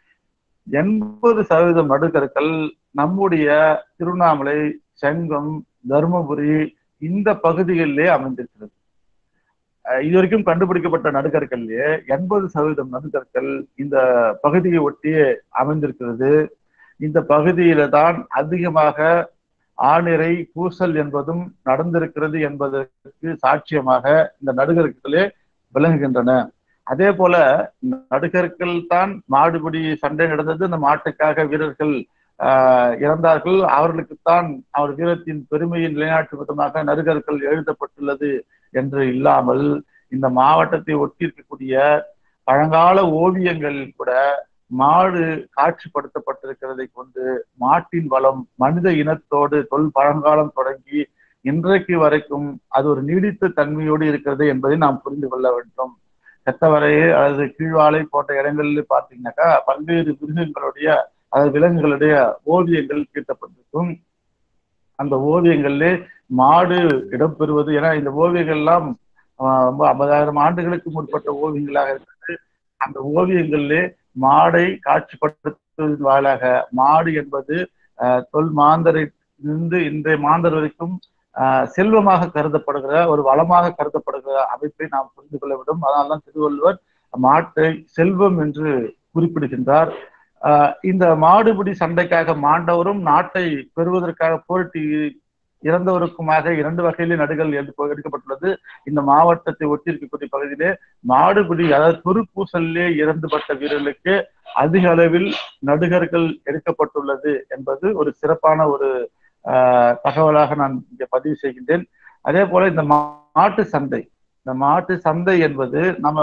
எண்பது சதவீதம் நடுகர்கள் நம்முடைய திருவண்ணாமலை செங்கம் தருமபுரி இந்த பகுதிகளிலே அமைந்திருக்கிறது அஹ் இதுவரைக்கும் கண்டுபிடிக்கப்பட்ட நடுகர்கள்லயே எண்பது சதவீதம் நடுகர்கள் இந்த பகுதியை ஒட்டியே அமைந்திருக்கிறது இந்த பகுதியில தான் அதிகமாக ஆணிரை பூசல் என்பதும் நடந்திருக்கிறது என்பதற்கு சாட்சியமாக இந்த நடுகர்களே விளங்குகின்றன அதே போல நடுகர்கள் தான் மாடுபிடி சண்டை நடந்தது அந்த மாட்டுக்காக வீரர்கள் ஆஹ் இறந்தார்கள் அவர்களுக்குத்தான் அவர் வீரத்தின் பெருமையை நிலைநாட்டும் விதமாக நடுகர்கள் எழுதப்பட்டுள்ளது என்று இல்லாமல் இந்த மாவட்டத்தை ஒட்டி இருக்கக்கூடிய பழங்கால ஓவியங்களில் கூட மாடு காட்சிப்படுத்தப்பட்டிருக்கிறதை கொண்டு மாட்டின் வளம் மனித இனத்தோடு தொல் பழங்காலம் தொடங்கி இன்றைக்கு வரைக்கும் அது ஒரு நீடித்த தன்மையோடு இருக்கிறது என்பதை நாம் புரிந்து கொள்ள வேண்டும் செத்தவரையே அல்லது கீழ்வாலை போன்ற இடங்களில் பார்த்தீங்கன்னாக்கா பல்வேறு மிருகங்களுடைய அதாவது விலங்குகளுடைய ஓவியங்கள் தீட்டப்பட்டிருக்கும் அந்த ஓவியங்களிலே மாடு இடம்பெறுவது ஏன்னா இந்த ஓவியங்கள் எல்லாம் ஆஹ் ரொம்ப ஐம்பதாயிரம் ஆண்டுகளுக்கு முற்பட்ட ஓவியங்களாக இருக்கிறது அந்த ஓவியங்களிலே மாடை காட்சிப்படுத்துவதன் வாயிலாக மாடு என்பது ஆஹ் தொல் மாந்தரிலிருந்து இன்றைய மாந்தர் வரைக்கும் ஆஹ் செல்வமாக கருதப்படுகிற ஒரு வளமாக கருதப்படுகிற அமைப்பை நாம் புரிந்து கொள்ள வேண்டும் அதனால்தான் திருவள்ளுவர் மாட்டை செல்வம் என்று குறிப்பிடுகின்றார் ஆஹ் இந்த மாடுபிடி சண்டைக்காக மாண்டவரும் நாட்டை பெறுவதற்காக போரிட்டு இறந்தவருக்குமாக இரண்டு வகையிலே நடுகள் எடுக்க- எடுக்கப்பட்டுள்ளது இந்த மாவட்டத்தை ஒட்டி இருக்கக்கூடிய பகுதியிலே மாடுபிடி அதாவது துருப்பூசலிலே இறந்துபட்ட வீரர்களுக்கு அதிக அளவில் நடுகர்கள் எடுக்கப்பட்டுள்ளது என்பது ஒரு சிறப்பான ஒரு ஆஹ், தகவலாக நான் இங்கே பதிவு செய்கின்றேன் அதே போல இந்த மா- மாட்டு சந்தை இந்த மாட்டு சந்தை என்பது நம்ம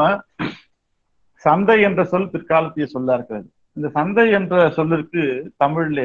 சந்தை என்ற சொல் பிற்காலத்திய சொல்லா இருக்கிறது இந்த சந்தை என்ற சொல்லிற்கு தமிழிலே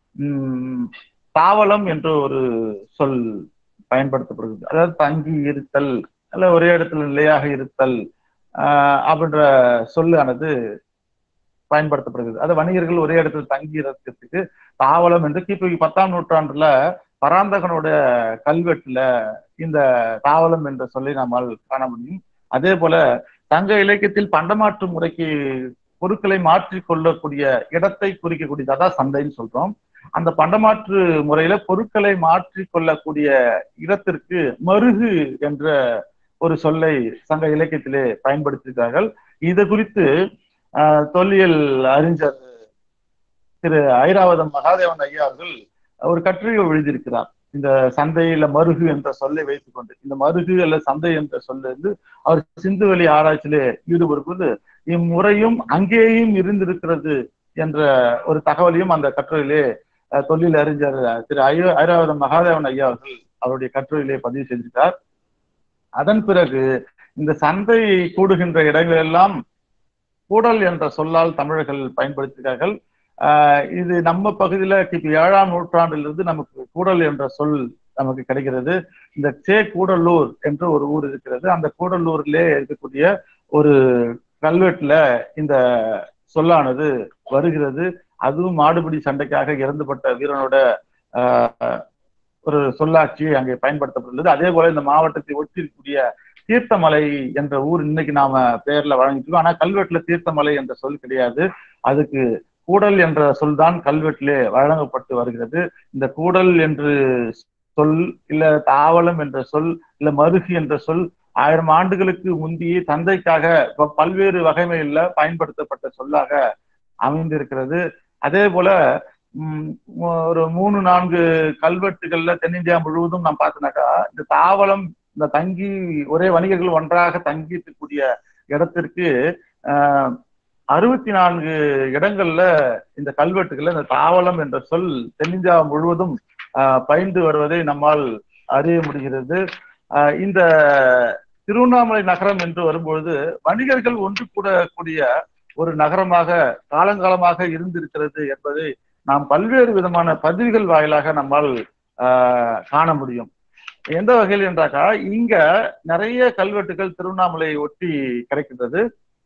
உம் தாவலம் என்ற ஒரு சொல் பயன்படுத்தப்படுகிறது அதாவது தங்கி இருத்தல் அல்ல ஒரே இடத்துல நிலையாக இருத்தல் ஆஹ் அப்படின்ற சொல்லானது பயன்படுத்தப்படுகிறது அது வணிகர்கள் ஒரே இடத்துல தங்கி இருக்கிறதுக்கு தாவலம் என்று கிபி பத்தாம் நூற்றாண்டுல பராந்தகனுடைய கல்வெட்டுல இந்த தாவலம் என்ற சொல்லை நம்மால் காண முடியும் அதே போல தங்க இலக்கியத்தில் பண்டமாற்று முறைக்கு பொருட்களை மாற்றிக் கொள்ளக்கூடிய இடத்தை குறிக்கக்கூடியது அதான் சந்தைன்னு சொல்றோம் அந்த பண்டமாற்று முறையில பொருட்களை மாற்றிக் கொள்ளக்கூடிய இடத்திற்கு மருகு என்ற ஒரு சொல்லை சங்க இலக்கியத்திலே பயன்படுத்தியிருக்கிறார்கள் இது குறித்து ஆஹ், தொல்லியல் அறிஞர் திரு ஐராவதம் மகாதேவன் ஐயா அவர்கள் ஒரு கட்டுரையை எழுதியிருக்கிறார் இந்த சந்தையில மருகு என்ற சொல்லை வைத்துக் கொண்டு இந்த மருகு அல்ல சந்தை என்ற சொல்ல இருந்து அவர் சிந்துவெளி ஆராய்ச்சியிலே ஈடுபடும்போது இம்முறையும் அங்கேயும் இருந்திருக்கிறது என்ற ஒரு தகவலையும் அந்த கட்டுரையிலே அஹ், தொல்லியல் அறிஞர் திரு ஐ- ஐராவதம் மகாதேவன் ஐயா அவர்கள் அவருடைய கட்டுரையிலே பதிவு செய்திருக்கார் அதன் பிறகு இந்த சந்தை கூடுகின்ற இடங்கள் எல்லாம் கூடல் என்ற சொல்லால் தமிழர்கள் பயன்படுத்துகிறார்கள் ஆஹ் இது நம்ம பகுதியில கிபி ஏழாம் நூற்றாண்டிலிருந்து நமக்கு கூடல் என்ற சொல் நமக்கு கிடைக்கிறது இந்த சே கூடலூர் என்று ஒரு ஊர் இருக்கிறது அந்த கூடலூர்லே இருக்கக்கூடிய ஒரு கல்வெட்டுல இந்த சொல்லானது வருகிறது அதுவும் மாடுபிடி சண்டைக்காக இறந்துபட்ட வீரனோட ஆஹ், ஒரு சொல்லாட்சி அங்கே பயன்படுத்தப்பட்டுள்ளது அதே போல இந்த மாவட்டத்தை ஒட்டி இருக்கக்கூடிய தீர்த்தமலை என்ற ஊர் இன்னைக்கு நாம பெயர்ல வழங்கிட்டு ஆனா கல்வெட்டுல தீர்த்தமலை என்ற சொல் கிடையாது அதுக்கு கூடல் என்ற சொல் தான் கல்வெட்டிலே வழங்கப்பட்டு வருகிறது இந்த கூடல் என்று சொல் இல்ல தாவலம் என்ற சொல் இல்ல மருகு என்ற சொல் ஆயிரம் ஆண்டுகளுக்கு முந்தைய தந்தைக்காக ப- பல்வேறு வகைமையில பயன்படுத்தப்பட்ட சொல்லாக அமைந்திருக்கிறது அதே போல உம், ஒரு மூணு நான்கு கல்வெட்டுகள்ல தென்னிந்தியா முழுவதும் நாம் பார்த்தோம்னாக்கா இந்த தாவலம் இந்த தங்கி ஒரே வணிகர்கள் ஒன்றாக தங்கி இருக்கக்கூடிய இடத்திற்கு ஆஹ், அறுபத்தி நான்கு இடங்கள்ல இந்த கல்வெட்டுகள்ல இந்த தாவலம் என்ற சொல் தென்னிந்தியா முழுவதும் ஆஹ், பயின்று வருவதை நம்மால் அறிய முடிகிறது ஆஹ், இந்த திருவண்ணாமலை நகரம் என்று வரும்பொழுது வணிகர்கள் ஒன்று கூடக்கூடிய ஒரு நகரமாக காலங்காலமாக இருந்திருக்கிறது என்பதை நாம் பல்வேறு விதமான பதிவுகள் வாயிலாக நம்மால் ஆஹ், காண முடியும் எந்த வகையில் என்றாக்கா இங்க நிறைய கல்வெட்டுகள் திருவண்ணாமலையை ஒட்டி கிடைக்கின்றது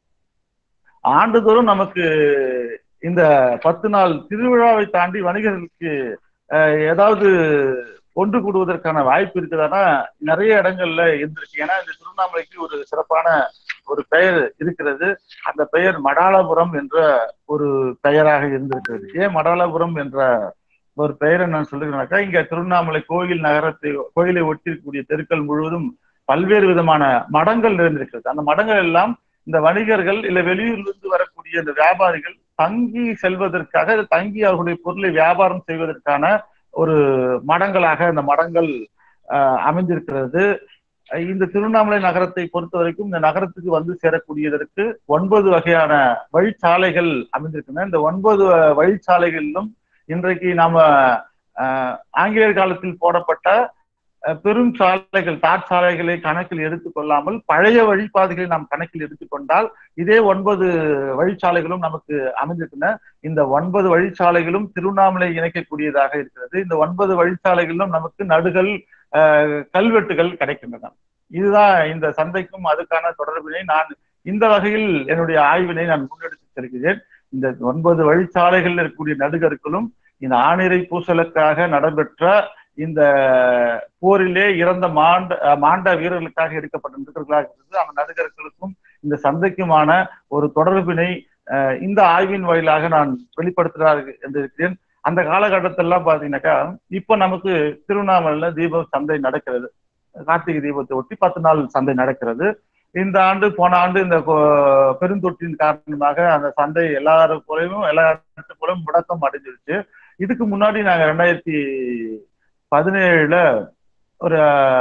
ஆண்டுதோறும் நமக்கு இந்த பத்து நாள் திருவிழாவை தாண்டி வணிகர்களுக்கு அஹ், ஏதாவது ஒன்று கூடுவதற்கான வாய்ப்பு இருக்குதானா நிறைய இடங்கள்ல இருந்திருக்கு ஏன்னா இந்த திருவண்ணாமலைக்கு ஒரு சிறப்பான ஒரு பெயர் இருக்கிறது அந்த பெயர் மடாலபுரம் என்ற ஒரு பெயராக இருந்திருக்கிறது ஏன் மடாலபுரம் என்ற ஒரு பெயரை நான் சொல்லுகிறேன்னாக்கா இங்க திருவண்ணாமலை கோயில் நகரத்தை கோயிலை ஒட்டி இருக்கக்கூடிய தெருக்கள் முழுவதும் பல்வேறு விதமான மடங்கள் நிறைந்திருக்கிறது அந்த மடங்கள் எல்லாம் இந்த வணிகர்கள் இல்ல வெளியூர்லிருந்து வரக்கூடிய இந்த வியாபாரிகள் தங்கி செல்வதற்காக தங்கி அவர்களுடைய பொருளை வியாபாரம் செய்வதற்கான ஒரு மடங்களாக இந்த மடங்கள் ஆஹ், அமைந்திருக்கிறது அஹ் இந்த திருவண்ணாமலை நகரத்தை பொறுத்த வரைக்கும் இந்த நகரத்துக்கு வந்து சேரக்கூடியதற்கு ஒன்பது வகையான வழிச்சாலைகள் அமைந்திருக்கின்றன இந்த ஒன்பது அஹ், வழிச்சாலைகளிலும் இன்றைக்கு நாம ஆஹ், ஆங்கிலேயர் காலத்தில் போடப்பட்ட அஹ், பெரும் சாலைகள் தாட் சாலைகளை கணக்கில் எடுத்துக்கொள்ளாமல் பழைய வழிபாதைகளை நாம் கணக்கில் எடுத்துக்கொண்டால் இதே ஒன்பது வழிச்சாலைகளும் நமக்கு அமைந்திருக்கின்றன இந்த ஒன்பது வழிச்சாலைகளும் திருவண்ணாமலை இணைக்கக்கூடியதாக இருக்கிறது இந்த ஒன்பது வழிச்சாலைகளிலும் நமக்கு நடுகள் ஆஹ், கல்வெட்டுகள் கிடைக்கின்றன இதுதான் இந்த சந்தைக்கும் அதுக்கான தொடர்பினை நான் இந்த வகையில் என்னுடைய ஆய்வினை நான் முன்னெடுத்து செல்கிறேன் இந்த ஒன்பது வழிச்சாலைகள் இருக்கக்கூடிய நடுகர்களும் இந்த ஆணிரை பூசலுக்காக நடைபெற்ற இந்த போரிலே இறந்த மாண்ட அஹ், மாண்ட வீரர்களுக்காக எடுக்கப்பட்ட நடுகர்களாக இருந்தது அந்த நடுகர்களுக்கும் இந்த சந்தைக்குமான ஒரு தொடர்பினை அஹ், இந்த ஆய்வின் வாயிலாக நான் வெளிப்படுத்துகிறார் என்று இருக்கிறேன் அந்த காலகட்டத்திலாம் பாத்தீங்கன்னாக்கா இப்ப நமக்கு திருவண்ணாமலையில தீப சந்தை நடக்கிறது கார்த்திகை தீபத்தை ஒட்டி பத்து நாள் சந்தை நடக்கிறது இந்த ஆண்டு போன ஆண்டு இந்த கொ- பெருந்தொற்றின் காரணமாக அந்த சந்தை எல்லாரும் போலயும் எல்லா இடத்து போலயும் முடக்கம் அடைஞ்சிருச்சு இதுக்கு முன்னாடி நாங்க ரெண்டாயிரத்தி பதினேழுல ஒரு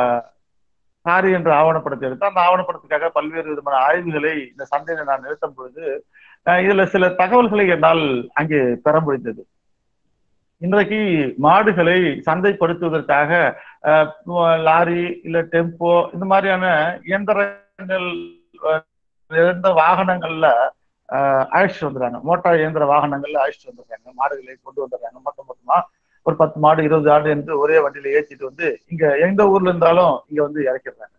காரி என்ற ஆவணப்படத்தை எடுத்து அந்த ஆவணப்படத்துக்காக பல்வேறு விதமான ஆய்வுகளை இந்த சந்தையில நான் நிறுத்தும் பொழுது அஹ் இதுல சில தகவல்களை என்னால் அங்கே பெற முடிந்தது இன்றைக்கு மாடுகளை சந்தைப்படுத்துவதற்காக அஹ், லாரி இல்ல டெம்போ இந்த மாதிரியான இயந்திரங்கள் அஹ், இயந்திர வாகனங்கள்ல அஹ், அழைச்சிட்டு வந்துடுறாங்க மோட்டார் இயந்திர வாகனங்கள்ல அழைச்சிட்டு வந்துடுறாங்க மாடுகளை கொண்டு வந்துடுறாங்க மொத்த மொத்தமா ஒரு பத்து மாடு இருபது ஆடு என்று ஒரே வண்டியில ஏற்றிட்டு வந்து இங்க எந்த ஊர்ல இருந்தாலும் இங்க வந்து இறக்கிடுறாங்க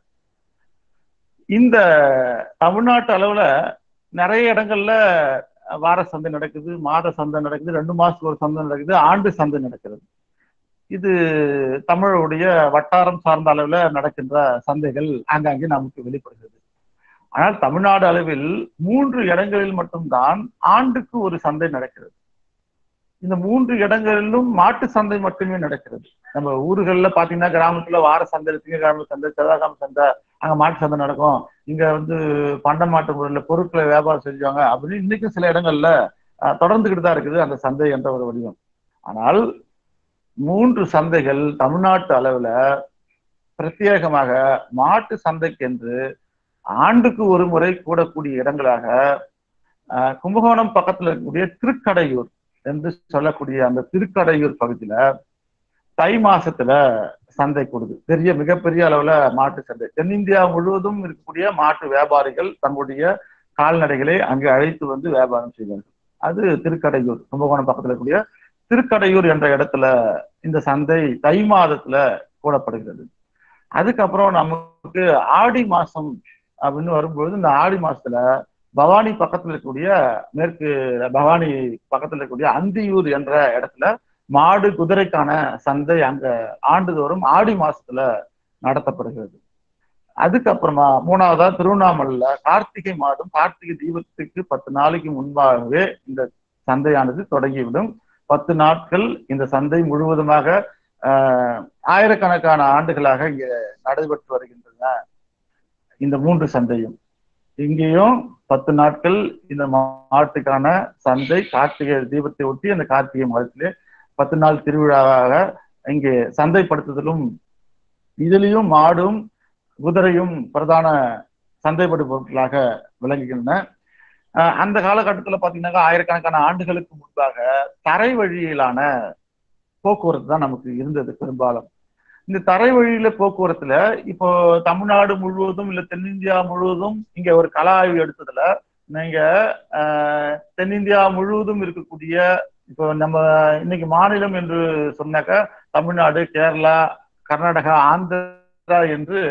இந்த தமிழ்நாட்டு அளவுல நிறைய இடங்கள்ல வார சந்தை நடக்குது மாத சந்தை நடக்குது ரெண்டு மாசத்துக்கு ஒரு சந்தை நடக்குது ஆண்டு சந்தை நடக்கிறது இது தமிழுடைய வட்டாரம் சார்ந்த அளவுல நடக்கின்ற சந்தைகள் ஆங்காங்கே நமக்கு வெளிப்படுகிறது ஆனால் தமிழ்நாடு அளவில் மூன்று இடங்களில் மட்டும்தான் ஆண்டுக்கு ஒரு சந்தை நடக்கிறது இந்த மூன்று இடங்களிலும் மாட்டு சந்தை மட்டுமே நடக்கிறது நம்ம ஊர்கள்ல பாத்தீங்கன்னா கிராமத்துல வார சந்தை திங்கக்கிழமை சந்தை செவ்வாய்க்கிழமை சந்தை அங்க மாட்டு சந்தை நடக்கும் இங்க வந்து பண்ட மாட்டு முறையில பொருட்களை வியாபாரம் செஞ்சுவாங்க அப்படின்னு இன்னைக்கும் சில இடங்கள்ல அஹ், தொடர்ந்துகிட்டு தான் இருக்குது அந்த சந்தை என்ற ஒரு வடிவம் ஆனால் மூன்று சந்தைகள் தமிழ்நாட்டு அளவுல பிரத்யேகமாக மாட்டு சந்தைக்கென்று ஆண்டுக்கு ஒரு முறை கூடக்கூடிய இடங்களாக அஹ், கும்பகோணம் பக்கத்துல இருக்கக்கூடிய திருக்கடையூர் என்று சொல்லக்கூடிய அந்த திருக்கடையூர் பகுதியில தை மாசத்துல சந்தை கொடுது பெரிய மிகப்பெரிய அளவுல மாட்டு சந்தை தென்னிந்தியா முழுவதும் இருக்கக்கூடிய மாட்டு வியாபாரிகள் தங்களுடைய கால்நடைகளை அங்கு அழைத்து வந்து வியாபாரம் செய்வார்கள் அது திருக்கடையூர் கும்பகோணம் பக்கத்துல இருக்கக்கூடிய திருக்கடையூர் என்ற இடத்துல இந்த சந்தை தை மாதத்துல கூடப்படுகிறது அதுக்கப்புறம் நமக்கு ஆடி மாசம் அப்படின்னு வரும்பொழுது இந்த ஆடி மாசத்துல பவானி பக்கத்துல இருக்கக்கூடிய மேற்கு பவானி பக்கத்துல இருக்கக்கூடிய அந்தியூர் என்ற இடத்துல மாடு குதிரைக்கான சந்தை அங்க ஆண்டுதோறும் ஆடி மாசத்துல நடத்தப்படுகிறது அதுக்கப்புறமா மூணாவதா திருவண்ணாமலையில கார்த்திகை மாதம் கார்த்திகை தீபத்துக்கு பத்து நாளைக்கு முன்பாகவே இந்த சந்தையானது தொடங்கிவிடும் பத்து நாட்கள் இந்த சந்தை முழுவதுமாக ஆஹ், ஆயிரக்கணக்கான ஆண்டுகளாக இங்க நடைபெற்று வருகின்றன இந்த மூன்று சந்தையும் இங்கேயும் பத்து நாட்கள் இந்த மாட்டுக்கான சந்தை கார்த்திகை தீபத்தை ஒட்டி அந்த கார்த்திகை மாதத்திலே பத்து நாள் திருவிழாவாக இங்கே சந்தைப்படுத்துதலும் இதுலயும் மாடும் குதிரையும் பிரதான சந்தைப்படு பொருட்களாக விளங்குகின்றன அஹ் அந்த காலகட்டத்துல பாத்தீங்கன்னாக்கா ஆயிரக்கணக்கான ஆண்டுகளுக்கு முன்பாக தரை வழியிலான போக்குவரத்து தான் நமக்கு இருந்தது பெரும்பாலும் இந்த தரை வழியில போக்குவரத்துல இப்போ தமிழ்நாடு முழுவதும் இல்ல தென்னிந்தியா முழுவதும் இங்க ஒரு கல ஆய்வு எடுத்ததுல நீங்க ஆஹ், தென்னிந்தியா முழுவதும் இருக்கக்கூடிய இப்போ நம்ம இன்னைக்கு மாநிலம் என்று சொன்னாக்க தமிழ்நாடு கேரளா கர்நாடகா ஆந்திரா என்று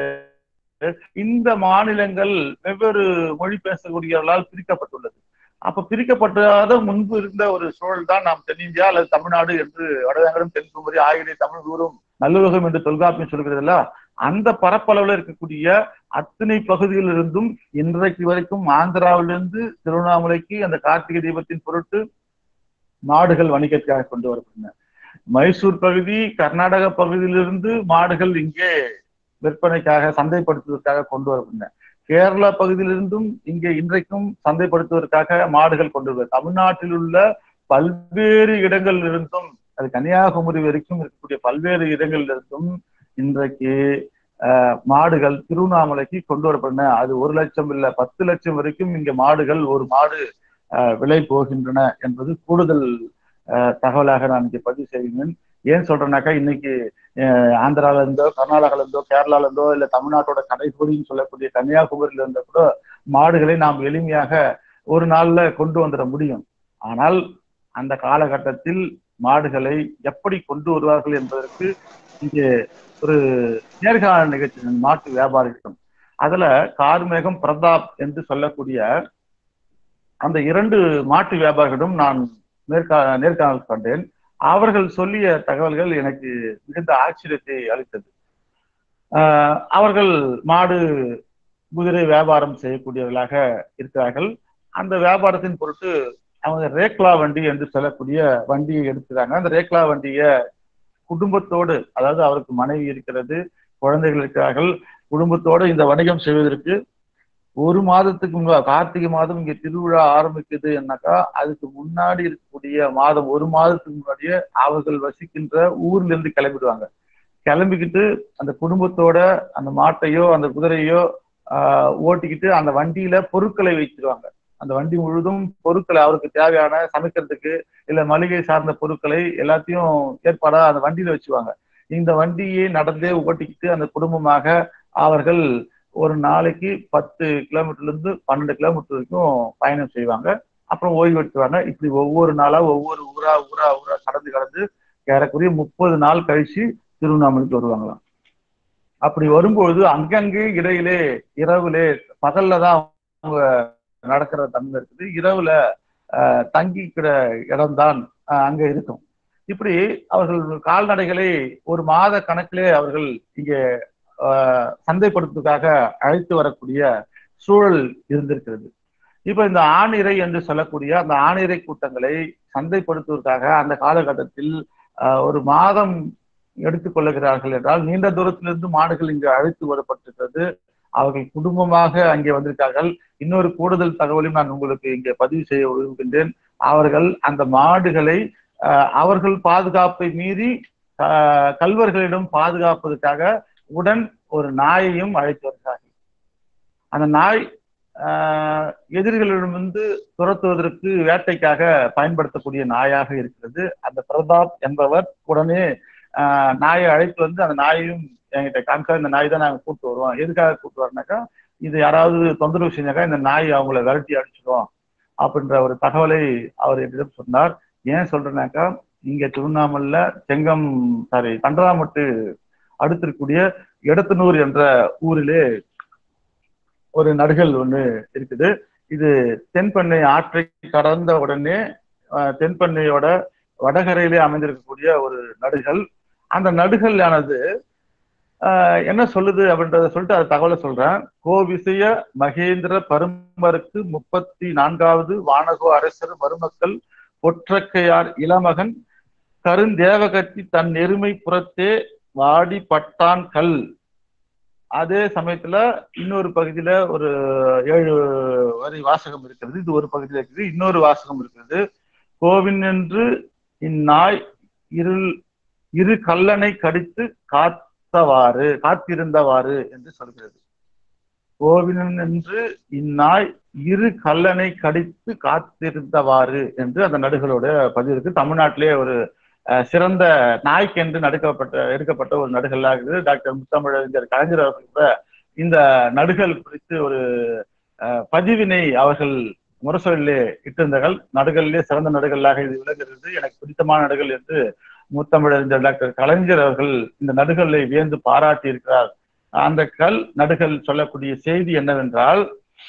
இந்த மாநிலங்கள் வெவ்வேறு மொழி பேசக்கூடியவர்களால் பிரிக்கப்பட்டுள்ளது அப்ப பிரிக்கப்படாத முன்பு இருந்த ஒரு சூழல் தான் நாம் தென்னிந்தியா அல்லது தமிழ்நாடு என்று வடவேங்கடம் தென்குமரி ஆகிய தமிழ் ஊரும் நல்லுலகம் என்று தொல்காப்பியம் சொல்கிறதுல அந்த பரப்பளவுல இருக்கக்கூடிய அத்தனை பகுதிகளிலிருந்தும் இன்றைக்கு வரைக்கும் ஆந்திராவிலிருந்து திருவண்ணாமலைக்கு அந்த கார்த்திகை தீபத்தின் பொருட்டு மாடுகள் வணிகத்துக்காக கொண்டு வரப்பட்டன மைசூர் பகுதி கர்நாடக பகுதியிலிருந்து மாடுகள் இங்கே விற்பனைக்காக சந்தைப்படுத்துவதற்காக கொண்டு வரப்பட்டன கேரளா பகுதியிலிருந்தும் இங்கே இன்றைக்கும் சந்தைப்படுத்துவதற்காக மாடுகள் கொண்டு வருவது தமிழ்நாட்டில் உள்ள பல்வேறு இடங்களில் இருந்தும் அது கன்னியாகுமரி வரைக்கும் இருக்கக்கூடிய பல்வேறு இடங்களில் இருந்தும் இன்றைக்கு ஆஹ், மாடுகள் திருவண்ணாமலைக்கு கொண்டு வரப்பட்டன அது ஒரு லட்சம் இல்ல பத்து லட்சம் வரைக்கும் இங்க மாடுகள் ஒரு மாடு ஆஹ், விலை போகின்றன என்பது கூடுதல் ஆஹ், தகவலாக நான் இங்கே பதிவு செய்கிறேன் ஏன் சொல்றேன்னாக்கா இன்னைக்கு ஆஹ், ஆந்திரால இருந்தோ கர்நாடகால இருந்தோ கேரளால இருந்தோ இல்ல தமிழ்நாட்டோட கடைக்கோடின்னு சொல்லக்கூடிய கன்னியாகுமரியில இருந்தோ கூட மாடுகளை நாம் எளிமையாக ஒரு நாள்ல கொண்டு வந்துட முடியும் ஆனால் அந்த காலகட்டத்தில் மாடுகளை எப்படி கொண்டு வருவார்கள் என்பதற்கு இங்கே ஒரு நேர்காண நிகழ்ச்சி மாட்டு வியாபாரிகளிடம் அதுல கார்மேகம் பிரதாப் என்று சொல்லக்கூடிய அந்த இரண்டு மாட்டு வியாபாரிகளிடம் நான் நேர்கா நேர்காணல் கண்டேன் அவர்கள் சொல்லிய தகவல்கள் எனக்கு மிகுந்த ஆச்சரியத்தை அளித்தது ஆஹ் அவர்கள் மாடு குதிரை வியாபாரம் செய்யக்கூடியவர்களாக இருக்கிறார்கள் அந்த வியாபாரத்தின் பொருட்டு அவங்க ரேக்லா வண்டி என்று சொல்லக்கூடிய வண்டியை எடுக்கிறாங்க அந்த ரேக்லா வண்டிய குடும்பத்தோடு அதாவது அவருக்கு மனைவி இருக்கிறது குழந்தைகள் இருக்கிறார்கள் குடும்பத்தோடு இந்த வணிகம் செய்வதற்கு ஒரு மாதத்துக்கு முன்பு கார்த்திகை மாதம் இங்க திருவிழா ஆரம்பிக்குது என்னக்கா அதுக்கு முன்னாடி இருக்கக்கூடிய மாதம் ஒரு மாதத்துக்கு முன்னாடியே அவர்கள் வசிக்கின்ற ஊர்ல இருந்து கிளம்பிடுவாங்க கிளம்பிக்கிட்டு அந்த குடும்பத்தோட அந்த மாட்டையோ அந்த குதிரையோ ஆஹ் ஓட்டிக்கிட்டு அந்த வண்டியில பொருட்களை வைச்சிருவாங்க அந்த வண்டி முழுதும் பொருட்களை அவருக்கு தேவையான சமைக்கிறதுக்கு இல்ல மளிகை சார்ந்த பொருட்களை எல்லாத்தையும் ஏற்பாடா அந்த வண்டியில வச்சுவாங்க இந்த வண்டியை நடந்தே ஓட்டிக்கிட்டு அந்த குடும்பமாக அவர்கள் ஒரு நாளைக்கு பத்து கிலோமீட்டர்ல இருந்து பன்னெண்டு கிலோமீட்டர் வரைக்கும் பயணம் செய்வாங்க அப்புறம் ஓய்வு எடுத்துவாங்க இப்படி ஒவ்வொரு நாளா ஒவ்வொரு ஊரா ஊரா ஊரா கடந்து கடந்து ஏறக்குறைய முப்பது நாள் கழிச்சு திருவண்ணாமலைக்கு வருவாங்களாம் அப்படி வரும்பொழுது அங்கங்கே இடையிலே இரவுலே பகல்ல தான் அவங்க நடக்கிற தன்மை இருக்குது இரவுல ஆஹ், தங்கிக்கிற இடம்தான் ஆஹ், அங்க இருக்கும் இப்படி அவர்கள் கால்நடைகளை ஒரு மாத கணக்கிலே அவர்கள் இங்கே ஆஹ், சந்தைப்படுத்துவதற்காக அழைத்து வரக்கூடிய சூழல் இருந்திருக்கிறது இப்ப இந்த ஆணிரை என்று சொல்லக்கூடிய அந்த ஆணிரை கூட்டங்களை சந்தைப்படுத்துவதற்காக அந்த காலகட்டத்தில் ஆஹ், ஒரு மாதம் எடுத்துக்கொள்ளுகிறார்கள் என்றால் நீண்ட தூரத்திலிருந்து மாடுகள் இங்கு அழைத்து வரப்பட்டிருக்கிறது அவர்கள் குடும்பமாக அங்கே வந்திருக்கார்கள் இன்னொரு கூடுதல் தகவலையும் நான் உங்களுக்கு இங்கே பதிவு செய்ய விரும்புகின்றேன் அவர்கள் அந்த மாடுகளை ஆஹ், அவர்கள் பாதுகாப்பை மீறி ஆஹ், கல்வர்களிடம் பாதுகாப்பதற்காக உடன் ஒரு நாயையும் அழைத்து வருகிறார்கள் அந்த நாய் ஆஹ், எதிரிகளிடமிருந்து துரத்துவதற்கு வேட்டைக்காக பயன்படுத்தக்கூடிய நாயாக இருக்கிறது அந்த பிரதாப் என்பவர் உடனே ஆஹ், நாயை அழைத்து வந்து அந்த நாயையும் என்கிட்ட காமிச்சா இந்த நாய் தான் நாங்கள் கூட்டு வருவோம் எதுக்காக கூட்டு வரோம்னாக்கா இது யாராவது தொந்தரவு செஞ்சாக்கா இந்த நாய் அவங்கள விரட்டி அடிச்சிடும் அப்படின்ற ஒரு தகவலை அவர் என்னிடம் சொன்னார் ஏன் சொல்றேனாக்கா இங்க திருவண்ணாமலைல செங்கம் சாரி கண்டராமட்டு அடுத்திருக்கக்கூடிய எடத்தனூர் என்ற ஊரிலே ஒரு நடுகள் ஒண்ணு இருக்குது இது தென்பெண்ணை ஆற்றை கடந்த உடனே அஹ், தென்பெண்ணையோட வடகரையிலே அமைந்திருக்கக்கூடிய ஒரு நடுகள் அந்த நடுகல்லானது ஆஹ், என்ன சொல்லுது அப்படின்றத சொல்லிட்டு அது தகவலை சொல்றேன் கோவிசய மகேந்திர பருமருக்கு முப்பத்தி நான்காவது வானகோ அரசர் மருமக்கள் ஒற்றக்கையார் இளமகன் கருந்தேவகத்தி தன் எருமை புறத்தே வாடி பட்டான் கல் அதே சமயத்துல இன்னொரு பகுதியில ஒரு ஏழு வரி வாசகம் இருக்கிறது இது ஒரு பகுதியில இருக்குது இன்னொரு வாசகம் இருக்கிறது கோவின் என்று இந்நாய் இருள் இரு கல்லனை கடித்து காத்தவாறு காத்திருந்தவாறு என்று சொல்கிறது கோவினன் என்று இந்நாய் இரு கல்லனை கடித்து காத்திருந்தவாறு என்று அந்த நடுகளோட பதிவு இருக்கு தமிழ்நாட்டிலே ஒரு அஹ், சிறந்த நாய்க்கென்று நடுக்கப்பட்ட எடுக்கப்பட்ட ஒரு நடுகளாக இருக்குது டாக்டர் முத்தமிழறிஞர் கலைஞர் அவர்கள் கூட இந்த நடுகள் குறித்து ஒரு அஹ், பதிவினை அவர்கள் முரசொலிலே இட்டிருந்தார்கள் நடுகளிலே சிறந்த நடுகளாக இது விளங்குகிறது எனக்கு பிடித்தமான நடுகள் என்று முத்தமிழறிஞர் டாக்டர் கலைஞர் அவர்கள் இந்த நடுகளை வியந்து பாராட்டி இருக்கிறார் அந்த கல் நடுகள் சொல்லக்கூடிய செய்தி என்னவென்றால்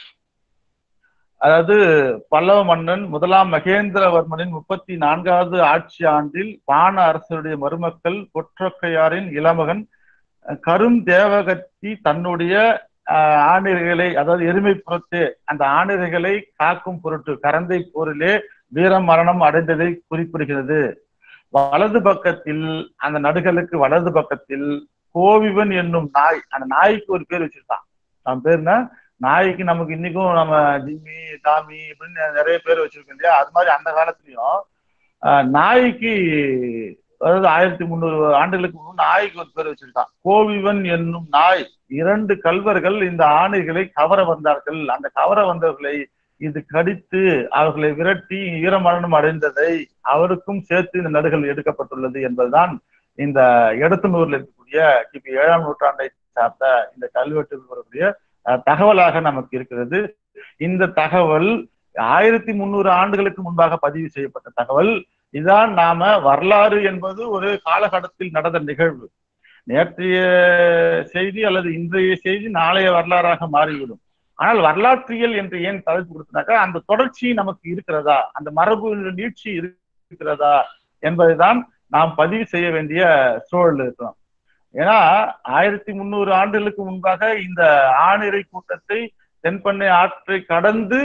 அதாவது பல்லவ மன்னன் முதலாம் மகேந்திரவர்மனின் முப்பத்தி நான்காவது ஆட்சி ஆண்டில் பாண அரசருடைய மருமக்கள் கொற்றக்கையாரின் இளமகன் அஹ், கருந்தேவகத்தி தன்னுடைய ஆஹ், ஆணிரைகளை அதாவது எருமை புறத்தே அந்த ஆணிரைகளை காக்கும் பொருட்டு கரந்தை போரிலே வீர மரணம் அடைந்ததை குறிப்பிடுகிறது வலது பக்கத்தில் அந்த நடுகளுக்கு வலது பக்கத்தில் கோவிவன் என்னும் நாய் அந்த நாய்க்கு ஒரு பேர் வச்சிருக்கான் நம்ம பேருனா நாய்க்கு நமக்கு இன்னைக்கும் நம்ம ஜிம்மி டாமி இப்படின்னு நிறைய பேர் வச்சிருக்கோம் இல்லையா அது மாதிரி அந்த காலத்துலயும் ஆஹ், நாய்க்கு அதாவது ஆயிரத்தி முந்நூறு ஆண்டுகளுக்கு முன்பு நாய்க்கு ஒரு பேர் வச்சிருக்கான் கோவிவன் என்னும் நாய் இரண்டு கல்வர்கள் இந்த ஆணைகளை கவர வந்தார்கள் அந்த கவர வந்தவர்களை இது கடித்து அவர்களை விரட்டி ஈரமரணம் அடைந்ததை அவருக்கும் சேர்த்து இந்த நடுகள் எடுக்கப்பட்டுள்ளது என்பதுதான் இந்த எடத்தனூர்ல இருக்கக்கூடிய கிபி ஏழாம் நூற்றாண்டை சார்ந்த இந்த கல்வெட்டில் வரக்கூடிய அஹ், தகவலாக நமக்கு இருக்கிறது இந்த தகவல் ஆயிரத்தி முந்நூறு ஆண்டுகளுக்கு முன்பாக பதிவு செய்யப்பட்ட தகவல் இதான் நாம வரலாறு என்பது ஒரு காலகட்டத்தில் நடந்த நிகழ்வு நேற்றைய செய்தி அல்லது இன்றைய செய்தி நாளைய வரலாறாக மாறிவிடும் ஆனால் வரலாற்றியல் என்று ஏன் தலைப்பு கொடுத்தனாக்கா அந்த தொடர்ச்சி நமக்கு இருக்கிறதா அந்த மரபு நீட்சி இருக்கிறதா என்பதைதான் நாம் பதிவு செய்ய வேண்டிய சூழல் இருக்கிறோம் ஏன்னா ஆயிரத்தி முந்நூறு ஆண்டுகளுக்கு முன்பாக இந்த ஆணிரை கூட்டத்தை தென்பண்ணை ஆற்றை கடந்து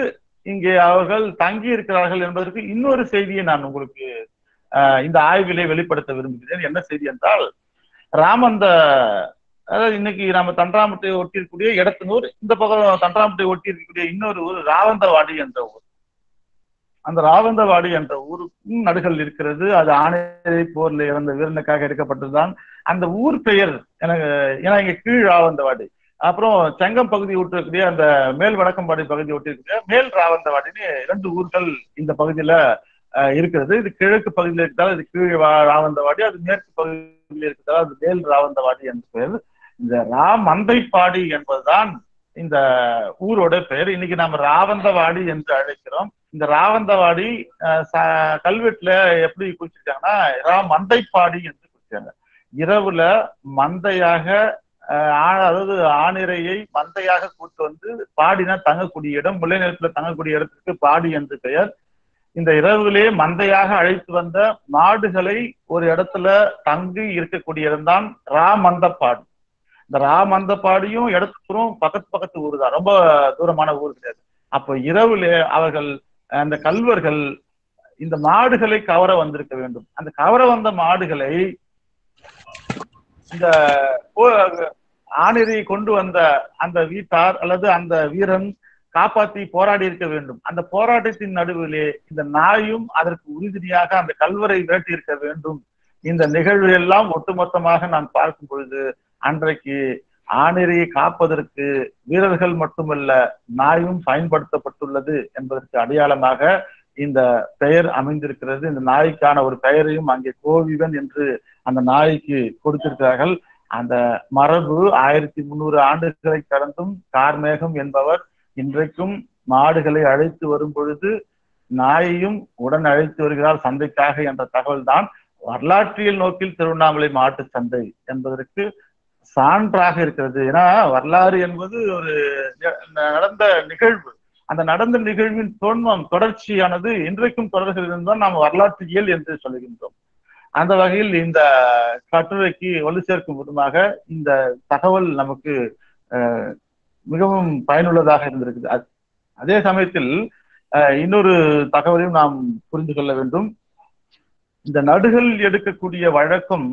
இங்கே அவர்கள் தங்கி இருக்கிறார்கள் என்பதற்கு இன்னொரு செய்தியை நான் உங்களுக்கு ஆஹ், இந்த ஆய்விலே வெளிப்படுத்த விரும்புகிறேன் என்ன செய்தி என்றால் ராமந்த அதாவது இன்னைக்கு நம்ம தண்டராமட்டை ஒட்டி இருக்கக்கூடிய இடத்தனூர் இந்த பக்கம் தண்டராமட்டை ஒட்டி இருக்கக்கூடிய இன்னொரு ஊர் ராவந்தவாடி என்ற ஊர் அந்த ராவந்தவாடி என்ற ஊருக்கும் நடுகள் இருக்கிறது அது ஆணையரை போர்ல இறந்த வீரனுக்காக எடுக்கப்பட்டதுதான் அந்த ஊர் பெயர் எனக்கு ஏன்னா இங்க கீழ் ராவந்தவாடி அப்புறம் செங்கம் பகுதி விட்டுருக்கூடிய அந்த மேல் வடக்கம்பாடி பகுதி ஒட்டி இருக்கக்கூடிய மேல் ராவந்தவாடின்னு இரண்டு ஊர்கள் இந்த பகுதியில அஹ், இருக்கிறது இது கிழக்கு பகுதியில் இருக்கிறதால இது கீழ் வா- ராவந்தவாடி அது மேற்கு பகுதியில் இருக்கிறதால அது மேல் ராவந்தவாடி என்ற பெயர் இந்த ரா மந்தைப்பாடி என்பதுதான் இந்த ஊரோட பெயர் இன்னைக்கு நாம ராவந்தவாடி என்று அழைக்கிறோம் இந்த ராவந்தவாடி அஹ், ச- கல்வெட்டுல எப்படி குறிச்சிருக்காங்கன்னா ரா மந்தைப்பாடி என்று குறிச்சாங்க இரவுல மந்தையாக அஹ், ஆ- அதாவது ஆணிரையை மந்தையாக கூட்டு வந்து பாடினா தங்கக்கூடிய இடம் முல்லை நிலத்துல தங்கக்கூடிய இடத்துக்கு பாடி என்று பெயர் இந்த இரவுகளே மந்தையாக அழைத்து வந்த மாடுகளை ஒரு இடத்துல தங்கி இருக்கக்கூடிய இடம்தான் ராமந்தப்பாடி இந்த ராமந்தப்பாடியும் இடத்துக்கும் பக்கத்து பக்கத்து ஊர் தான் ரொம்ப தூரமான ஊர் கிடையாது அப்ப இரவுல அவர்கள் அந்த கல்வர்கள் இந்த மாடுகளை கவர வந்திருக்க வேண்டும் அந்த கவர வந்த மாடுகளை இந்த போ- ஆணிரை கொண்டு வந்த அந்த வீட்டார் அல்லது அந்த வீரன் காப்பாற்றி போராடி இருக்க வேண்டும் அந்த போராட்டத்தின் நடுவிலே இந்த நாயும் அதற்கு உறுதுணையாக அந்த கல்வரை விரட்டி இருக்க வேண்டும் இந்த நிகழ்வு எல்லாம் ஒட்டுமொத்தமாக நான் பார்க்கும் பொழுது அன்றைக்கு ஆணிரையை காப்பதற்கு வீரர்கள் மட்டுமல்ல நாயும் பயன்படுத்தப்பட்டுள்ளது என்பதற்கு அடையாளமாக இந்த பெயர் அமைந்திருக்கிறது இந்த நாய்க்கான ஒரு பெயரையும் அங்கே கோவிவன் என்று அந்த நாய்க்கு கொடுத்திருக்கிறார்கள் அந்த மரபு ஆயிரத்தி முன்னூறு ஆண்டுகளை கடந்தும் கார்மேகம் என்பவர் இன்றைக்கும் மாடுகளை அழைத்து வரும் பொழுது நாயையும் உடன் அழைத்து வருகிறார் சந்தைக்காக என்ற தகவல் தான் வரலாற்றியல் நோக்கில் திருவண்ணாமலை மாட்டு சந்தை என்பதற்கு சான்றாக இருக்கிறது ஏன்னா வரலாறு என்பது ஒரு ந- நடந்த நிகழ்வு அந்த நடந்த நிகழ்வின் தோன்மம் தொடர்ச்சியானது இன்றைக்கும் தொடர்கிறது தான் நாம் வரலாற்றியல் என்று சொல்லுகின்றோம் அந்த வகையில் இந்த கட்டுரைக்கு வலு சேர்க்கும் விதமாக இந்த தகவல் நமக்கு அஹ், மிகவும் பயனுள்ளதாக இருந்திருக்குது அ- அதே சமயத்தில் அஹ், இன்னொரு தகவலையும் நாம் புரிந்து கொள்ள வேண்டும் இந்த நடுகள் எடுக்கக்கூடிய வழக்கம்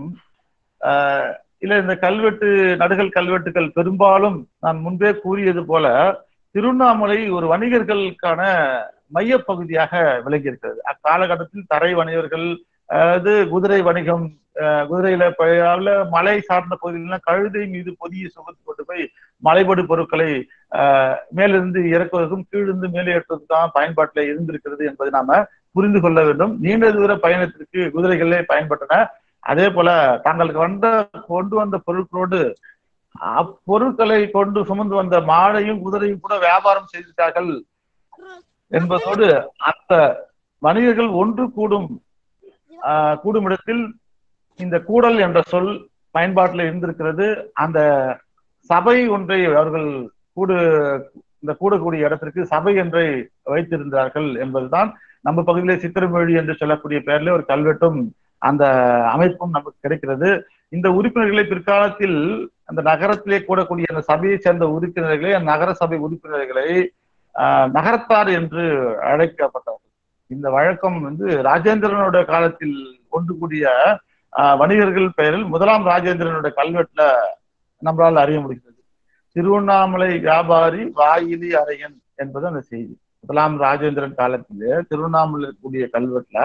ஆஹ் இல்ல இந்த கல்வெட்டு நடுகள் கல்வெட்டுகள் பெரும்பாலும் நான் முன்பே கூறியது போல திருவண்ணாமலை ஒரு வணிகர்களுக்கான மையப்பகுதியாக விளங்கி இருக்கிறது அக்காலகட்டத்தில் தரை வணிகர்கள் அதாவது குதிரை வணிகம் ஆஹ் குதிரையில பழைய மலை சார்ந்த பகுதிகள்லாம் கழுதை மீது பொதியை சுமத்து கொண்டு போய் மலைபடு பொருட்களை ஆஹ் மேலிருந்து இறக்குவதற்கும் கீழிருந்து மேலே ஏற்றுவதற்கான பயன்பாட்டில் இருந்திருக்கிறது என்பதை நாம புரிந்து கொள்ள வேண்டும் நீண்ட தூர பயணத்திற்கு குதிரைகளே பயன்பட்டன அதே போல தாங்களுக்கு வந்த கொண்டு வந்த பொருட்களோடு அப்பொருட்களை கொண்டு சுமந்து வந்த மாடையும் குதிரையும் கூட வியாபாரம் செய்திருக்கார்கள் என்பதோடு அந்த வணிகர்கள் ஒன்று கூடும் ஆஹ் கூடும் இடத்தில் இந்த கூடல் என்ற சொல் பயன்பாட்டில் இருந்திருக்கிறது அந்த சபை ஒன்றை அவர்கள் கூடு இந்த கூடக்கூடிய இடத்திற்கு சபை என்றை வைத்திருந்தார்கள் என்பதுதான் நம்ம பகுதியிலே சித்திரமொழி என்று சொல்லக்கூடிய பெயர்ல ஒரு கல்வெட்டும் அந்த அமைப்பும் நமக்கு கிடைக்கிறது இந்த உறுப்பினர்களை பிற்காலத்தில் அந்த நகரத்திலே கூடக்கூடிய அந்த சபையை சேர்ந்த உறுப்பினர்களை அந்த நகர சபை உறுப்பினர்களை ஆஹ் நகரத்தார் என்று அழைக்கப்பட்டவர்கள் இந்த வழக்கம் வந்து ராஜேந்திரனோட காலத்தில் ஒன்று கூடிய ஆஹ் வணிகர்கள் பெயரில் முதலாம் ராஜேந்திரனுடைய கல்வெட்டுல நம்மளால் அறிய முடிகிறது திருவண்ணாமலை வியாபாரி வாயிலி அரையன் என்பது அந்த செய்தி முதலாம் ராஜேந்திரன் காலத்திலே திருவண்ணாமலை கூடிய கல்வெட்டுல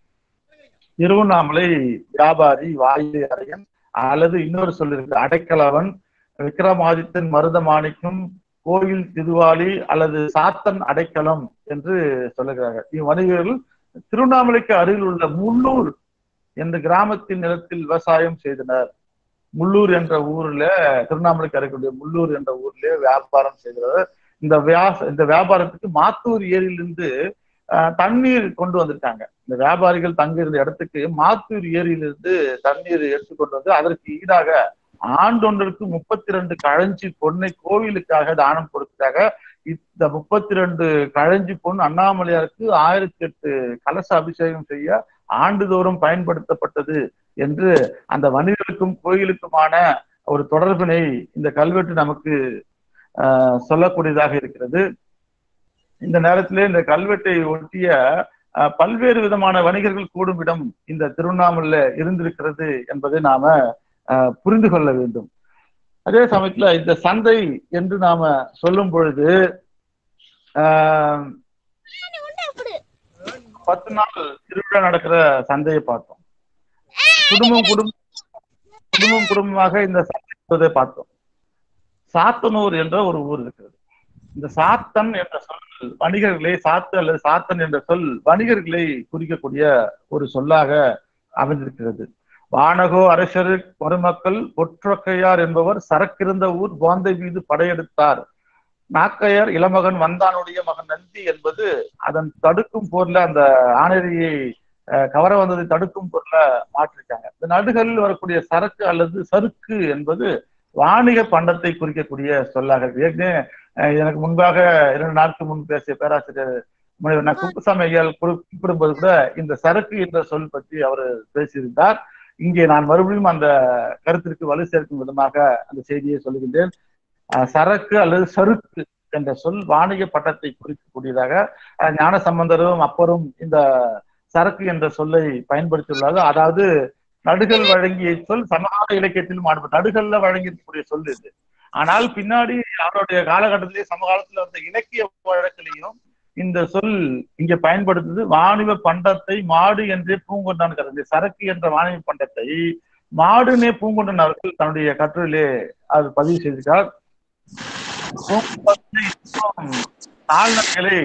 திருவண்ணாமலை வியாபாரி வாயிலி அரையன் அல்லது இன்னொரு சொல் இருக்கு அடைக்கலவன் விக்ரமாதித்தன் மருதமாணிக்கும் கோயில் திருவாளி அல்லது சாத்தன் அடைக்கலம் என்று சொல்லுகிறார்கள் இவ்வணிகர்கள் திருவண்ணாமலைக்கு அருகில் உள்ள முள்ளூர் என்ற கிராமத்தின் நிலத்தில் விவசாயம் செய்தனர் முள்ளூர் என்ற ஊர்ல திருவண்ணாமலைக்கு அருகிலுடைய முள்ளூர் என்ற ஊர்ல வியாபாரம் செய்தனர் இந்த வியாச இந்த வியாபாரத்துக்கு மாத்தூர் ஏரியிலிருந்து ஆஹ், தண்ணீர் கொண்டு வந்திருக்காங்க இந்த வியாபாரிகள் தங்கியிருந்த இடத்துக்கு மாத்தூர் ஏரியிலிருந்து தண்ணீர் எடுத்து கொண்டு வந்து அதற்கு ஈடாக ஆண்டொன்றிற்கு முப்பத்தி ரெண்டு கழஞ்சி பொன்னை கோவிலுக்காக தானம் கொடுத்ததாக இந்த முப்பத்தி ரெண்டு கழஞ்சி பொன் அண்ணாமலையாருக்கு ஆயிரத்தி எட்டு கலச அபிஷேகம் செய்ய ஆண்டுதோறும் பயன்படுத்தப்பட்டது என்று அந்த வணிகர்களுக்கும் கோயிலுக்குமான ஒரு தொடர்பினை இந்த கல்வெட்டு நமக்கு ஆஹ் சொல்லக்கூடியதாக இருக்கிறது இந்த நேரத்திலே இந்த கல்வெட்டை ஒட்டிய அஹ், பல்வேறு விதமான வணிகர்கள் கூடும் இடம் இந்த திருவண்ணாமலையில இருந்திருக்கிறது என்பதை நாம அஹ், புரிந்து கொள்ள வேண்டும் அதே சமயத்துல இந்த சந்தை என்று நாம சொல்லும் பொழுது ஆஹ், பத்து நாள் திருவிழா நடக்கிற சந்தையை பார்த்தோம் குடும்பம் குடும்பம் குடும்பம் குடும்பமாக இந்த சந்தை பார்த்தோம் சாத்தனூர் என்ற ஒரு ஊர் இருக்கிறது இந்த சாத்தன் என்ற சொல் வணிகர்களை சாத்து அல்லது சாத்தன் என்ற சொல் வணிகர்களை குறிக்கக்கூடிய ஒரு சொல்லாக அமைந்திருக்கிறது வானகோ அரசரு மருமக்கள் ஒற்றக்கையார் என்பவர் சரக்கிருந்த ஊர் போந்தை மீது படையெடுத்தார் நாக்கையர் இளமகன் வந்தானுடைய மகன் நந்தி என்பது அதன் தடுக்கும் போர்ல அந்த ஆணையை அஹ், கவர வந்ததை தடுக்கும் பொருள மாற்றிருக்காங்க இந்த நடுகளில் வரக்கூடிய சரக்கு அல்லது சறுக்கு என்பது வாணிக பண்டத்தை குறிக்கக்கூடிய சொல்லாக இருக்கு ஏற்கனவே அஹ், எனக்கு முன்பாக இரண்டு நாட்கள் முன் பேசிய பேராசிரியர் முனைவர் ந. குப்புசாமி ஐயால் குறி- குறிப்பிடும்போது கூட இந்த சரக்கு என்ற சொல் பற்றி அவர் பேசியிருந்தார் இங்கே நான் மறுபடியும் அந்த கருத்திற்கு வலு சேர்க்கும் விதமாக அந்த செய்தியை சொல்லுகின்றேன் அஹ், சரக்கு அல்லது சறுக்கு என்ற சொல் வாணிக பட்டத்தை குறிக்கக்கூடியதாக அஹ், ஞான சம்பந்தரும் அப்பரும் இந்த சரக்கு என்ற சொல்லை பயன்படுத்தியுள்ளார்கள் அதாவது நடுகள் வழங்கிய சொல் சமகால இலக்கியத்திலும் ஆடுபடும் நடுகல்ல வழங்கியிருக்கக்கூடிய சொல் இது ஆனால் பின்னாடி அவருடைய காலகட்டத்திலேயே சமகாலத்துல வந்த இலக்கிய வழக்கிலையும் இந்த சொல் இங்க பயன்படுத்துது வாணிப பண்டத்தை மாடு என்றே பூங்கொண்டான் கருது சரக்கு என்ற வாணிப பண்டத்தை மாடுனே பூங்கொண்டன் அவர்கள் தன்னுடைய கட்டுரையிலே அது பதிவு செய்திருக்கார் பூங்கொண்டத்தை இன்னும் கால்நடைகளை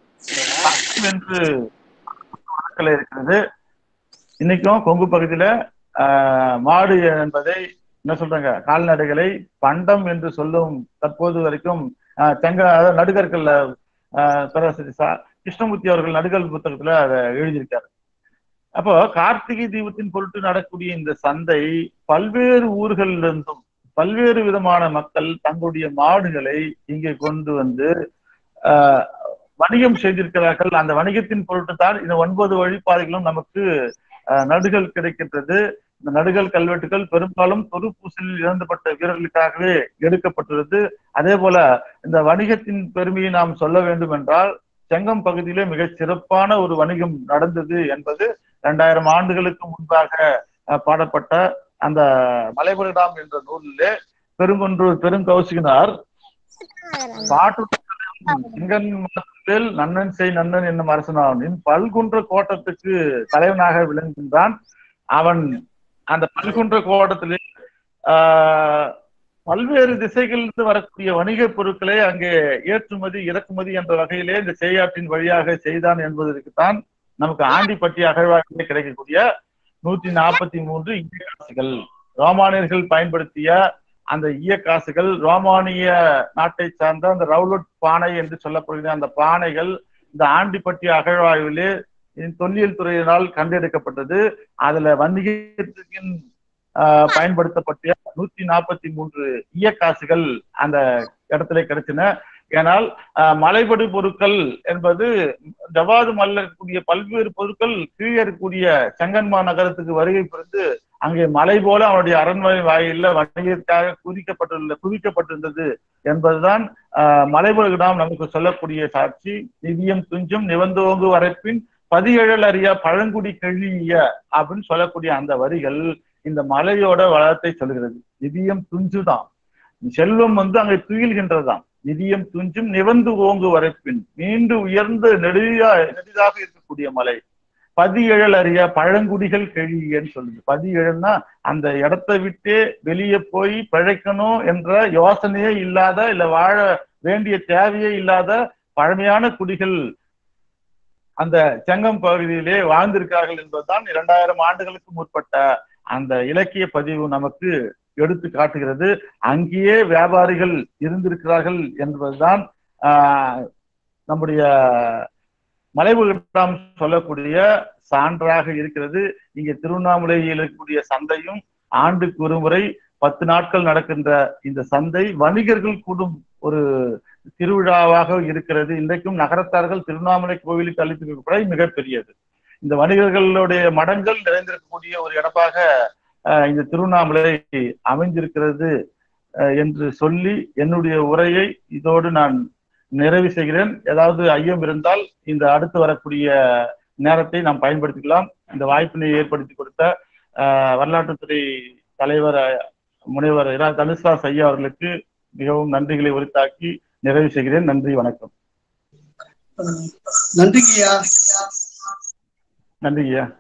சரக்கு என்று வழக்கில் இருக்கிறது இன்னைக்கும் கொங்கு பகுதியில ஆஹ், மாடு என்பதை என்ன சொல்றாங்க கால்நடைகளை பண்டம் என்று சொல்லும் தற்போது வரைக்கும் ஆஹ், செங்க அதாவது நடுகற்கள்ல ஆஹ், பேராசிரியர் சா கிருஷ்ணமூர்த்தி அவர்கள் நடுகல் புத்தகத்துல அதை எழுதியிருக்காரு அப்போ கார்த்திகை தீபத்தின் பொருட்டு நடக்கூடிய இந்த சந்தை பல்வேறு ஊர்களில் இருந்தும் பல்வேறு விதமான மக்கள் தங்களுடைய மாடுகளை இங்கே கொண்டு வந்து ஆஹ், வணிகம் செய்திருக்கிறார்கள் அந்த வணிகத்தின் பொருட்டு தான் இந்த ஒன்பது வழிபாதைகளும் நமக்கு ஆஹ், நடுகள் கிடைக்கின்றது இந்த நடுகள் கல்வெட்டுகள் பெரும்பாலும் தொடுப்பூசலில் இறந்துபட்ட வீரர்களுக்காகவே எடுக்கப்பட்டுள்ளது அதே போல இந்த வணிகத்தின் பெருமையை நாம் சொல்ல வேண்டும் என்றால் செங்கம் பகுதியிலே மிகச் சிறப்பான ஒரு வணிகம் நடந்தது என்பது இரண்டாயிரம் ஆண்டுகளுக்கு முன்பாக அஹ், பாடப்பட்ட அந்த மலைபுரடாம் என்ற நூலிலே பெருங்கொன்றூர் பெருங்கௌசிகனார் பாட்டு சிங்கன் மதத்தில் நன்னன் செய் நன்னன் என்னும் அரசனாவின் பல்குன்ற கோட்டத்துக்கு தலைவனாக விளங்குகின்றான் அவன் அந்த பல்குன்ற கோட்டத்திலே ஆஹ் பல்வேறு திசைகளிலிருந்து வரக்கூடிய வணிகப் பொருட்களை அங்கே ஏற்றுமதி இறக்குமதி என்ற வகையிலே இந்த செய்யாற்றின் வழியாக செய்தான் என்பதற்குத்தான் நமக்கு ஆண்டிப்பட்டி அகழ்வாய்விலே கிடைக்கக்கூடிய நூற்றி நாற்பத்தி மூன்று இந்திய காசுகள் ரோமானியர்கள் பயன்படுத்திய அந்த ஈய காசுகள் ரோமானிய நாட்டை சார்ந்த அந்த ரவுலட் பானை என்று சொல்லப்படுகிற அந்த பானைகள் இந்த ஆண்டிப்பட்டி அகழ்வாய்விலே இந்த தொல்லியல் துறையினால் கண்டெடுக்கப்பட்டது அதுல வணிகத்தின் ஆஹ், பயன்படுத்தப்பட்ட நூத்தி நாற்பத்தி மூன்று ஈயக்காசுகள் அந்த இடத்துல கிடைச்சின ஏனால் ஆஹ், மலைபடு பொருட்கள் என்பது ஜவாது மல்ல இருக்கக்கூடிய பல்வேறு பொருட்கள் கீழே இருக்கக்கூடிய செங்கன்மா நகரத்துக்கு வருகை புரிந்து அங்கே மலை போல அவனுடைய அரண்மனை வாயில வணிகத்திற்காக குதிக்கப்பட்டுள்ள குவிக்கப்பட்டிருந்தது என்பதுதான் ஆஹ், மலைபடுகிடாம் நமக்கு சொல்லக்கூடிய சாட்சி நிதியம் துஞ்சும் நிவந்தோங்கு வரைப்பின் பதியழல் அறியா பழங்குடி கெழிய அப்படின்னு சொல்லக்கூடிய அந்த வரிகள் இந்த மலையோட வளத்தை சொல்கிறது நிதியம் துஞ்சுதான் செல்வம் வந்து அங்கே துயில்கின்றதாம் நிதியம் துஞ்சும் நிவந்து ஓங்கு வரைப்பின் நீண்டு உயர்ந்து நெடியா நெடிதாக இருக்கக்கூடிய மலை பதியழல் அறியா பழங்குடிகள் கெழியன்னு சொல்லுது பதியழல்னா அந்த இடத்தை விட்டே வெளியே போய் பிழைக்கணும் என்ற யோசனையே இல்லாத இல்ல வாழ வேண்டிய தேவையே இல்லாத பழமையான குடிகள் அந்த செங்கம் பகுதியிலே வாழ்ந்திருக்கிறார்கள் என்பதுதான் இரண்டாயிரம் ஆண்டுகளுக்கு முற்பட்ட அந்த இலக்கிய பதிவு நமக்கு எடுத்து காட்டுகிறது அங்கேயே வியாபாரிகள் இருந்திருக்கிறார்கள் என்பதுதான் ஆஹ், நம்முடைய மலைபுகிட்டாம் சொல்லக்கூடிய சான்றாக இருக்கிறது இங்கே திருவண்ணாமலையில் இருக்கக்கூடிய சந்தையும் ஆண்டுக்கு ஒருமுறை பத்து நாட்கள் நடக்கின்ற இந்த சந்தை வணிகர்கள் கூடும் ஒரு திருவிழாவாக இருக்கிறது இன்றைக்கும் நகரத்தார்கள் திருவண்ணாமலை கோவிலுக்கு அளித்திருக்கிற மிகப்பெரியது இந்த வணிகர்களுடைய மடங்கள் நிறைந்திருக்கக்கூடிய ஒரு இடமாக அஹ், இந்த திருவண்ணாமலை அமைந்திருக்கிறது அஹ், என்று சொல்லி என்னுடைய உரையை இதோடு நான் நிறைவு செய்கிறேன் ஏதாவது ஐயம் இருந்தால் இந்த அடுத்து வரக்கூடிய நேரத்தை நாம் பயன்படுத்திக்கலாம் இந்த வாய்ப்பினை ஏற்படுத்தி கொடுத்த ஆஹ், வரலாற்றுத்துறை தலைவர் அஹ், முனைவர் இரா தனுஷ்ராஜ் ஐயா அவர்களுக்கு மிகவும் நன்றிகளை உரித்தாக்கி நிறைவு செய்கிறேன் நன்றி வணக்கம் நன்றிங்க ஐயா நன்றி ஐயா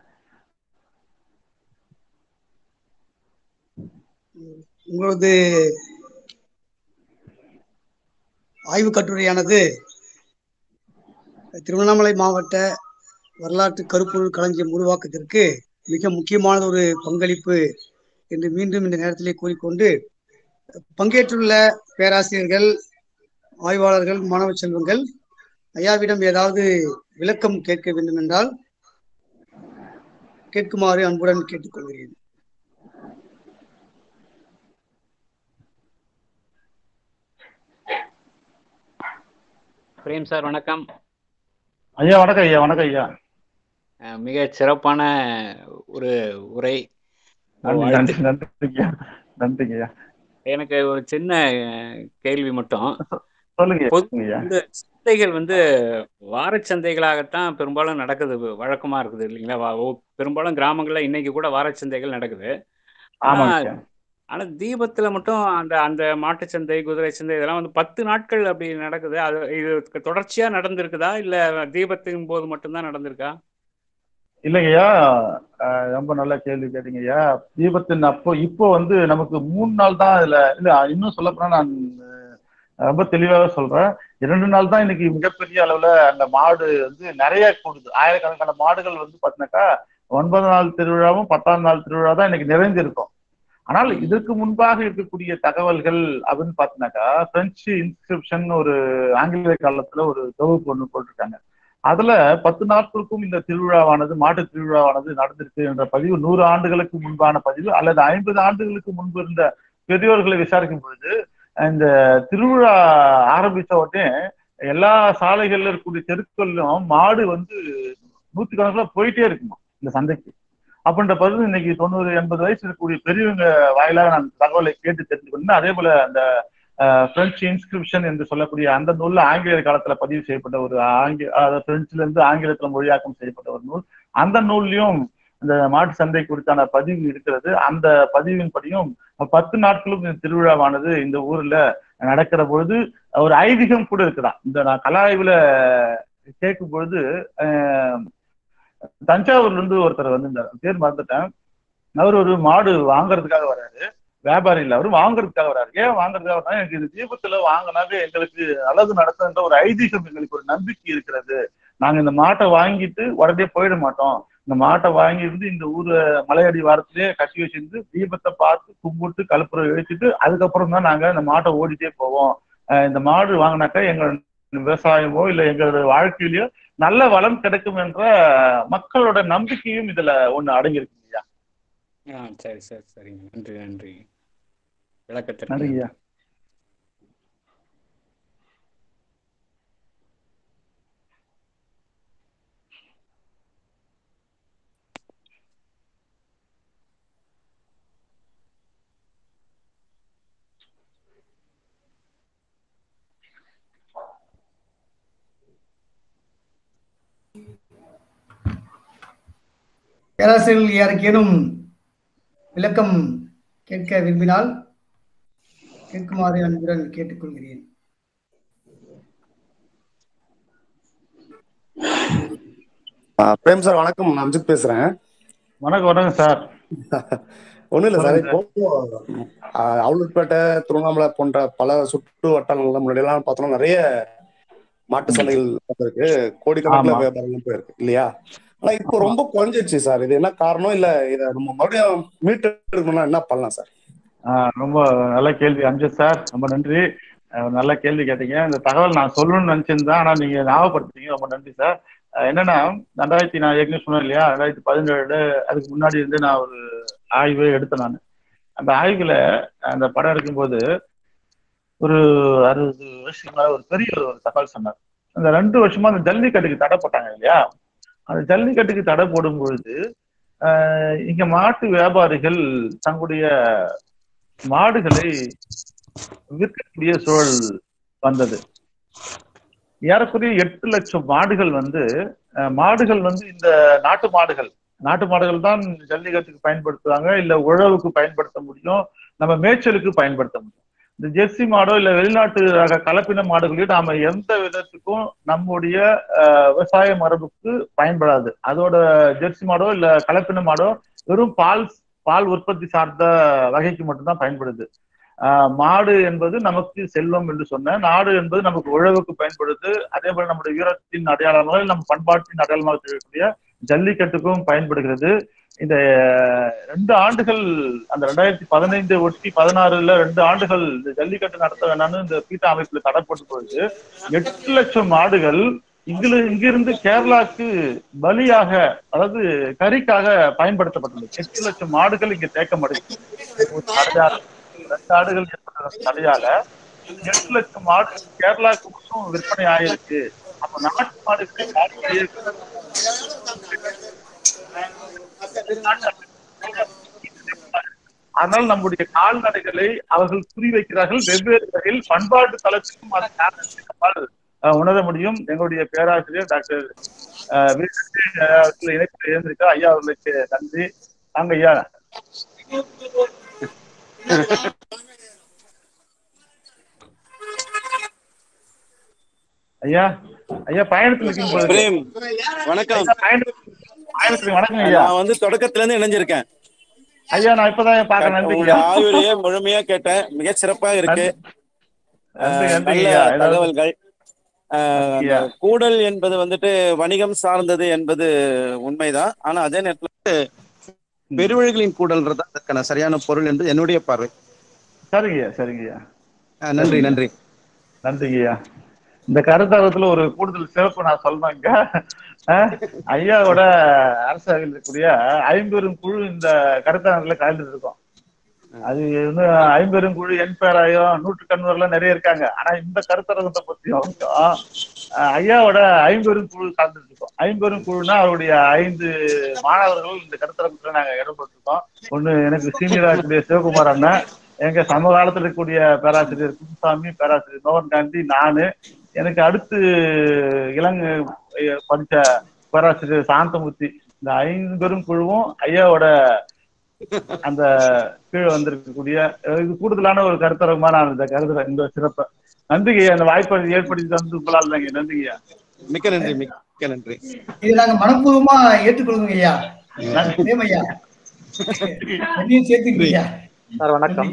உங்களது ஆய்வு கட்டுரையானது திருவண்ணாமலை மாவட்ட வரலாற்று கருப்பொருள் களஞ்சியம் உருவாக்கத்திற்கு மிக முக்கியமான ஒரு பங்களிப்பு என்று மீண்டும் இந்த நேரத்திலே கூறிக்கொண்டு பங்கேற்றுள்ள பேராசிரியர்கள் ஆய்வாளர்கள் மாணவ செல்வங்கள் ஐயாவிடம் ஏதாவது விளக்கம் கேட்க வேண்டும் என்றால் கேட்குமாறு அன்புடன் கேட்டுக்கொள்கிறேன் பிரேம் சார் வணக்கம் ஐயா வணக்கம் ஐயா வணக்கம் ஐயா அஹ் மிக சிறப்பான ஒரு உரை நன்றி வாழ்த்து. நன்றி நன்றி ஐயா நன்றிங்க ஐயா எனக்கு ஒரு சின்ன அஹ், கேள்வி மட்டும் சொல்லுங்க ஐயா, பொது- சொல்லுங்க ஐயா இந்த சந்தைகள் வந்து வாரச் சந்தைகளாகத்தான் பெரும்பாலும் நடக்குது வழக்கமா இருக்குது இல்லைங்களா வா- ஓ- பெரும்பாலும் கிராமங்கள்ல இன்னைக்கு கூட வாரச் சந்தைகள் நடக்குது ஆமாங்க ஆனா ஐயா. ஆனா தீபத்துல மட்டும் அந்த அந்த மாட்டுச் சந்தை குதிரை சந்தை இதெல்லாம் வந்து பத்து நாட்கள் அப்படி நடக்குது அது இது தொடர்ச்சியா நடந்திருக்குதா இல்ல தீபத்தின் போது மட்டும்தான் நடந்திருக்கா இல்லைங்கய்யா அஹ் ரொம்ப நல்ல கேள்வி கேட்டீங்க ஐயா தீபத்தின் அப்போ இப்போ வந்து நமக்கு மூணு நாள் தான் இதுல இல்ல இன்னும் சொல்ல போனா நான் அஹ், ரொம்ப தெளிவாக சொல்றேன் இரண்டு நாள் தான் இன்னைக்கு மிகப்பெரிய அளவுல அந்த மாடு வந்து நிறைய கூடுது ஆயிரக்கணக்கான மாடுகள் வந்து பாத்தீங்கன்னாக்கா ஒன்பது நாள் திருவிழாவும் பத்தாம் நாள் திருவிழா தான் இன்னைக்கு நிறைஞ்சிருக்கும் ஆனால் இதற்கு முன்பாக இருக்கக்கூடிய தகவல்கள் அப்படின்னு பாத்தீங்கன்னாக்கா பிரெஞ்சு இன்ஸ்கிரிப்ஷன் ஒரு ஆங்கிலேய காலத்துல ஒரு தொகுப்பு ஒண்ணு போட்டிருக்காங்க அதுல பத்து நாட்களுக்கும் இந்த திருவிழாவானது மாட்டு திருவிழாவானது நடந்திருக்கு என்ற பதிவு நூறு ஆண்டுகளுக்கு முன்பான பதிவு அல்லது ஐம்பது ஆண்டுகளுக்கு முன்பு இருந்த பெரியோர்களை விசாரிக்கும் பொழுது இந்த திருவிழா ஆரம்பிச்ச உடனே எல்லா சாலைகள்ல இருக்கக்கூடிய தெருக்கள்லும் மாடு வந்து நூற்றுக்கணக்கில் போயிட்டே இருக்குமா இந்த சந்தைக்கு அப்படின்ற பதிவு இன்னைக்கு தொண்ணூறு எண்பது வயசு இருக்கக்கூடிய பெரியவங்க வாயிலாக நான் தகவலை கேட்டு தெரிஞ்சுக்கணும் அதே போல அந்த பிரெஞ்சு இன்ஸ்கிரிப்ஷன் என்று சொல்லக்கூடிய அந்த நூல்ல ஆங்கிலேயர் காலத்துல பதிவு செய்யப்பட்ட ஒரு ஆங்கில அதாவது பிரெஞ்சுல இருந்து ஆங்கிலத்துல மொழியாக்கம் செய்யப்பட்ட ஒரு நூல் அந்த நூல்லையும் இந்த மாட்டு சந்தை குறித்தான பதிவு இருக்கிறது அந்த பதிவின்படியும் பத்து நாட்களும் இந்த திருவிழாவானது இந்த ஊர்ல நடக்கிற பொழுது ஒரு ஐதீகம் கூட இருக்குதான் இந்த நான் கலா ஆய்வுல கேட்கும் பொழுது அஹ், தஞ்சாவூர்ல இருந்து ஒருத்தர் வந்திருந்தார் பேர் மறந்துட்டேன் அவர் ஒரு மாடு வாங்குறதுக்காக வராரு வியாபாரி இல்ல அவரு வாங்குறதுக்காக வராரு ஏன் வாங்குறதுக்காக வராரு எனக்கு இது தீபத்துல வாங்கினாவே எங்களுக்கு நல்லது நடக்குன்ற ஒரு ஐதீகம் எங்களுக்கு ஒரு நம்பிக்கை இருக்கிறது நாங்க இந்த மாட்டை வாங்கிட்டு உடனே போயிட மாட்டோம் இந்த மாட்டை வாங்கியிருந்து இந்த ஊரு மலையடி வாரத்திலேயே கட்டி வச்சிருந்து தீபத்தை பார்த்து கும்பிட்டு கழுப்புறம் இழுத்துட்டு அதுக்கப்புறம் தான் நாங்க இந்த மாட்டை ஓடிட்டே போவோம் அஹ் இந்த மாடு வாங்கினாக்கா எங்க விவசாயமோ இல்ல எங்களோட வாழ்க்கையிலயோ நல்ல வளம் கிடைக்கும் என்ற மக்களோட நம்பிக்கையும் இதுல ஒண்ணு அடங்கியிருக்கு ஐயா ஆ சரி சரி சரிங்க நன்றி நன்றி விளக்கத்திற்கு நன்றி ஐயா பேராசிரியர்கள் யாருக்கேனும் விளக்கம் கேட்க விரும்பினால் கேட்குமாறு அன்புடன் கேட்டுக்கொள்கிறேன் ஆ, பிரேம் சார் வணக்கம் நான் அம்ஜித் பேசுறேன் வணக்கம் வணக்கம் சார் ஒண்ணும் இல்ல சார் சொல்லுங்க இப்போ ஆ, அவலூர்பேட்டை திருவண்ணாமலை போன்ற பல சுற்று வட்டாரங்கள்ல முன்னாடி எல்லாம் பார்த்தோம்னா நிறைய மாட்டு சந்தைகள் இருக்கு கோடிக்கணக்கில் ஆமா. வியாபாரம் போயிருக்கு இல்லையா ஆனா இப்போ ரொம்ப குறைஞ்சிருச்சு சார் இது என்ன காரணம் இல்ல இதை நம்ம மறுபடியும் மீட்டு எடுக்கணும்னா என்ன பண்ணலாம் சார் ஆஹ் ரொம்ப நல்ல கேள்வி அம்ஜித் சார் ரொம்ப நன்றி அஹ் நல்ல கேள்வி கேட்டீங்க இந்த தகவல் நான் சொல்லணும்னு நினைச்சிருந்தேன் ஆனா நீங்க ஞாபகப்படுத்திட்டீங்க ரொம்ப நன்றி சார் அஹ் என்னன்னா ரெண்டாயிரத்தி நான் ஏற்கனவே சொன்னேன் இல்லையா ரெண்டாயிரத்தி பதினேழு அதுக்கு முன்னாடி இருந்து நான் ஒரு ஆய்வு எடுத்தேன் நான் அந்த ஆய்வுல அந்த படம் எடுக்கும்போது ஒரு அறுபது வருஷத்துக்கு மேல ஒரு பெரிய ஒரு தகவல் சொன்னார் அந்த ரெண்டு வருஷமா அந்த ஜல்லிக்கட்டுக்கு தடை போட்டாங்க இல்லையா அந்த ஜல்லிக்கட்டுக்கு தடை போடும் பொழுது ஆஹ் இங்க மாட்டு வியாபாரிகள் தங்களுடைய மாடுகளை விற்கக்கூடிய சூழல் வந்தது ஏறக்குறைய எட்டு லட்சம் மாடுகள் வந்து அஹ், மாடுகள் வந்து இந்த நாட்டு மாடுகள் நாட்டு மாடுகள் தான் ஜல்லிக்கட்டுக்கு பயன்படுத்துவாங்க இல்ல உழவுக்கு பயன்படுத்த முடியும் நம்ம மேய்ச்சலுக்கு பயன்படுத்த முடியும் இந்த ஜெர்சி மாடோ இல்ல வெளிநாட்டு ரக கலப்பின மாடுகளையும் நாம எந்த விதத்துக்கும் நம்முடைய அஹ், விவசாய மரபுக்கு பயன்படாது அதோட ஜெர்சி மாடோ இல்ல கலப்பின மாடோ வெறும் பால் பால் உற்பத்தி சார்ந்த வகைக்கு மட்டும்தான் பயன்படுது ஆஹ் மாடு என்பது நமக்கு செல்வம் என்று சொன்னேன் நாடு என்பது நமக்கு உழவுக்கு பயன்படுது அதே போல நம்முடைய வீரத்தின் அடையாளமாக நம்ம பண்பாட்டின் அடையாளமாக தெரியக்கூடிய ஜல்லிக்கட்டுக்கும் பயன்படுகிறது இந்த ரெண்டு ஆண்டுகள் அந்த ரெண்டாயிரத்தி பதினைந்து ஒட்டி பதினாறுல ரெண்டு ஆண்டுகள் இந்த ஜல்லிக்கட்டு நடத்த வேணாம்னு இந்த பீட்டா அமைப்புல தடை போட்டு போயிட்டு எட்டு லட்சம் மாடுகள் இங்கிரு இங்கிருந்து கேரளாக்கு பலியாக அதாவது கறிக்காக பயன்படுத்தப்பட்டது எட்டு லட்சம் மாடுகள் இங்க தேக்கமடைச்சு தடையால ரெண்டு ஆடுகள் ஏற்பட்ட தடையால எட்டு லட்சம் மாடு கேரளாக்கு மட்டும் விற்பனை ஆயிருக்கு அப்ப நாட்டு மாடுகளை காட்டிலேயே ஆனால் நம்முடைய கால்நடைகளை அவர்கள் குறிவைக்கிறார்கள் வெவ்வேறு வகையில் பண்பாட்டு தளத்திலும் அது காரணத்தை நம்மால் அஹ், உணர முடியும் எங்களுடைய பேராசிரியர் டாக்டர் அஹ், வீரத்தி அவர்கள் இணைப்பில் இருந்திருக்க ஐயா அவர்களுக்கு நன்றி வாங்க ஐயா ஐயா ஐயா பயணத்தில் இருக்கும் போது பிரேம் வணக்கம் பயணத்தில் பயணத்தில் வணக்கம் ஐயா நான் வந்து தொடக்கத்துல இருந்து இணைஞ்சிருக்கேன் ஐயா நான் இப்பதான் பாக்க நன்றி உங்களுடைய ஐயா ஆய்வுரையை முழுமையா கேட்டேன் மிக சிறப்பா இருக்கு நன்றி அஹ், நன்றி நல்ல ஐயா ஏதாவது தகவல்கள் அஹ், அந்த ஐயா. கூடல் என்பது வந்துட்டு வணிகம் சார்ந்தது என்பது உண்மைதான் ஆனா அதே நேரத்துல பெருவழிகளின் கூடல்ன்றது அதற்கான சரியான பொருள் என்று என்னுடைய பார்வை சரிங்க ஐயா சரிங்க ஐயா அஹ், நன்றி நன்றி நன்றிங்க ஐயா இந்த கருத்தரத்துல ஒரு கூடுதல் சிறப்பு நான் சொல்லணும் இங்க அஹ், ஐயாவோட அரசாவில் இருக்கக்கூடிய ஐம்பெரும் குழு இந்த கருத்தரங்குல கலந்துட்டு இருக்கோம் அது வந்து ஐம்பெரும் குழு என் பேராயம் நூற்றுக்கண்ணுவர்லாம் நிறைய இருக்காங்க ஆனா இந்த கருத்தரங்கத்தை பத்தியும் அஹ், ஐயாவோட ஐம்பெரும் குழு கலந்துட்டு இருக்கோம் ஐம்பெரும் குழுனா அவருடைய ஐந்து மாணவர்கள் இந்த கருத்தரங்கத்துல நாங்க இடம்பெற்றிருக்கோம் ஒண்ணு எனக்கு சீனியரா இருக்கக்கூடிய சிவகுமார் அண்ணன் எங்க சமகாலத்துல இருக்கக்கூடிய பேராசிரியர் குப்புசாமி பேராசிரியர் நோகன் காந்தி நானு எனக்கு அடுத்து இளங்க அஹ் படிச்ச பேராசிரியர் சாந்தமூர்த்தி இந்த ஐம்பெரும் குழுவும் ஐயாவோட அந்த கீழே வந்திருக்கக்கூடிய அஹ் இது கூடுதலான ஒரு கருத்தரங்கமா நான் இந்த கருத்துற இந்த சிறப்பை நன்றிங்க ஐயா அந்த வாய்ப்பை ஏற்படுத்தி தந்து உங்களால் தாங்க நன்றிங்க ஐயா மிக்க நன்றி மிக்க நன்றி இது நாங்க மனப்பூர்வமா ஏற்றுக்கொள்ளுங்க ஐயா நன்றி சேம் ஐயா என்னையும் சேர்த்துங்க ஐயா சார் வணக்கம்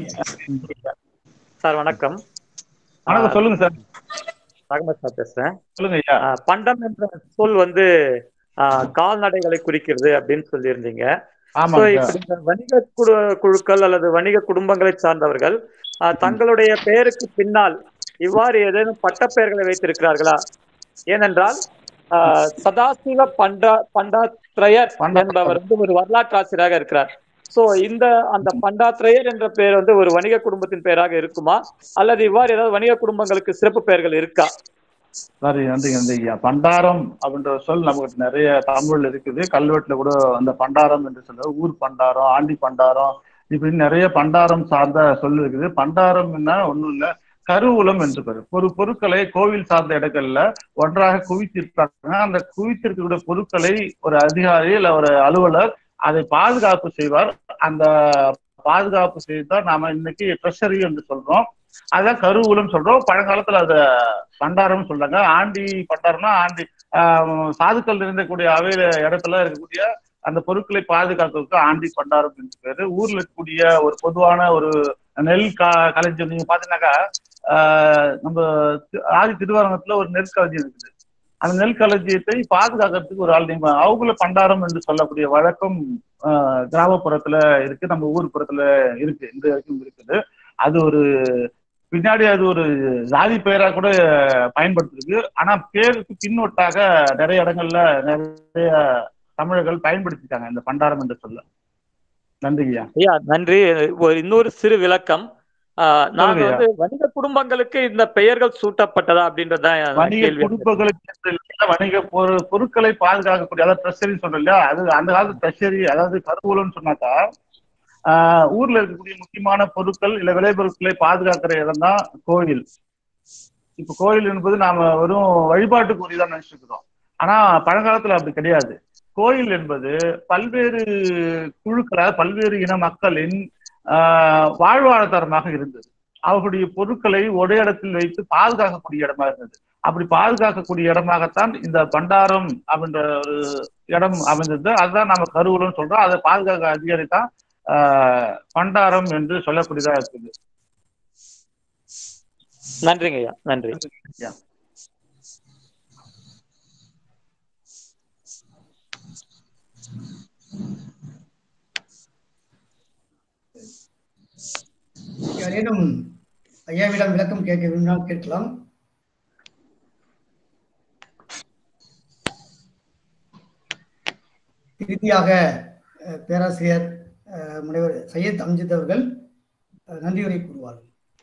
சார் வணக்கம் வணக்கம் சொல்லுங்க சார் அகமது சார் பேசுறேன் சொல்லுங்க ஐயா ஆஹ் பண்டம் என்ற சொல் வந்து ஆஹ் கால்நடைகளை குறிக்கிறது அப்படின்னு சொல்லியிருந்தீங்க So, ஆமாங்க இப்படி இந்த வணிக குழு குழுக்கள் அல்லது வணிக குடும்பங்களை சார்ந்தவர்கள் ஆஹ் தங்களுடைய பெயருக்கு பின்னால் இவ்வாறு ஏதேனும் பட்டப்பெயர்களை வைத்திருக்கிறார்களா ஏனென்றால் ஆஹ் சதாசிவ பண்டா பண்டாத்ரயர் பண்டா- என்பவர் வந்து ஒரு வரலாற்று ஆசிரியராக இருக்கிறார் சோ இந்த அந்த பண்டாத்ரயர் என்ற பெயர் வந்து ஒரு வணிக குடும்பத்தின் பெயராக இருக்குமா அல்லது இவ்வாறு ஏதாவது வணிக குடும்பங்களுக்கு சிறப்பு பெயர்கள் இருக்கா சரி நன்றி நன்றி ஐயா பண்டாரம் அப்படின்ற சொல் நமக்கு நிறைய தமிழ்ல இருக்குது கல்வெட்டுல கூட அந்த பண்டாரம் என்று சொல்ல ஊர் பண்டாரம் ஆண்டி பண்டாரம் இப்படி நிறைய பண்டாரம் சார்ந்த சொல் இருக்குது பண்டாரம் என்ன ஒண்ணும் இல்ல கருவூலம் என்று பெயர் ஒரு பொருட்களை கோவில் சார்ந்த இடங்கள்ல ஒன்றாக குவித்திருப்பாங்க அந்த குவித்திருக்கக்கூடிய பொருட்களை ஒரு அதிகாரி இல்ல ஒரு அலுவலர் அதை பாதுகாப்பு செய்வார் அந்த பாதுகாப்பு செய்துதான் நாம இன்னைக்கு ட்ரெஷரி என்று சொல்றோம் அதான் கருவூலம் சொல்றோம் பழங்காலத்துல அத பண்டாரம் சொல்றாங்க ஆண்டி பண்டாரம்னா ஆண்டி ஆஹ் சாதுக்கள் இருந்தக்கூடிய அவையில இடத்துல இருக்கக்கூடிய அந்த பொருட்களை பாதுகாக்கிறதுக்கு ஆண்டி பண்டாரம் என்று பேரு ஊர்ல இருக்கக்கூடிய ஒரு பொதுவான ஒரு நெல் கா களஞ்சியம் நீங்க பாத்தீங்கன்னாக்கா ஆஹ் நம்ம தி- ஆதி திருவாரங்கத்துல ஒரு நெல் களஞ்சியம் இருக்குது அந்த நெல் களஞ்சியத்தை பாதுகாக்கிறதுக்கு ஒரு ஆள் நீங்க அவங்கள பண்டாரம் என்று சொல்லக்கூடிய வழக்கம் ஆஹ் கிராமப்புறத்துல இருக்கு நம்ம ஊர் புறத்துல இருக்கு இந்த வரைக்கும் இருக்குது அது ஒரு பின்னாடி அது ஒரு ஜாதி பெயரா கூட பயன்படுத்திருக்கு ஆனா பேருக்கு பின்னொட்டாக நிறைய இடங்கள்ல நிறைய தமிழர்கள் பயன்படுத்திட்டாங்க இந்த பண்டாரம் என்று சொல்ல நன்றிங்கய்யா ஐயா நன்றி ஒரு இன்னொரு சிறு விளக்கம் ஆஹ் நாங்க சொல்லுங்க வந்து வணிக குடும்பங்களுக்கு இந்த பெயர்கள் சூட்டப்பட்டதா அப்படின்றதுதான் என் வணிக கேள்வி குடும்பங்களுக்கு என்று இல்ல, வணிக பொரு- பொருட்களை பாதுகாக்கக்கூடிய அதாவது ட்ரெஷரி சொல்றோம் இல்லையா அது அந்த காலத்து ட்ரெஷரி அதாவது கருவூலம்னு சொன்னாக்கா ஆஹ் ஊர்ல இருக்கக்கூடிய முக்கியமான பொருட்கள் இல்ல விளைபொருட்களை பாதுகாக்கிற இடம் தான் கோயில் இப்ப கோயில் என்பது நாம வெறும் வழிபாட்டுக்குரியதான் நினைச்சிட்டு இருக்கிறோம் ஆனா பழங்காலத்துல அப்படி கிடையாது கோயில் என்பது பல்வேறு குழுக்களால் பல்வேறு இன மக்களின் ஆஹ் வாழ்வாதாரமாக இருந்தது அவர்களுடைய பொருட்களை ஒரே இடத்தில் வைத்து பாதுகாக்கக்கூடிய இடமா இருந்தது அப்படி பாதுகாக்கக்கூடிய இடமாகத்தான் இந்த பண்டாரம் அப்படின்ற ஒரு இடம் அமைந்தது அதுதான் நம்ம கருவூலம்னு சொல்றோம் அதை பாதுகாக்க அதிகாரி தான் ஆஹ் பண்டாரம் என்று சொல்லக்கூடியதா இருக்குது நன்றிங்க ஐயா நன்றி ஐயா. யாரேனும் ஐயாவிடம் விளக்கம் கேட்க விரும்பினால் கேட்கலாம் இறுதியாக அஹ், பேராசிரியர் அஹ், முனைவர் சையத் அம்ஜித் அவர்கள் அஹ், நன்றியுரை கூறுவார்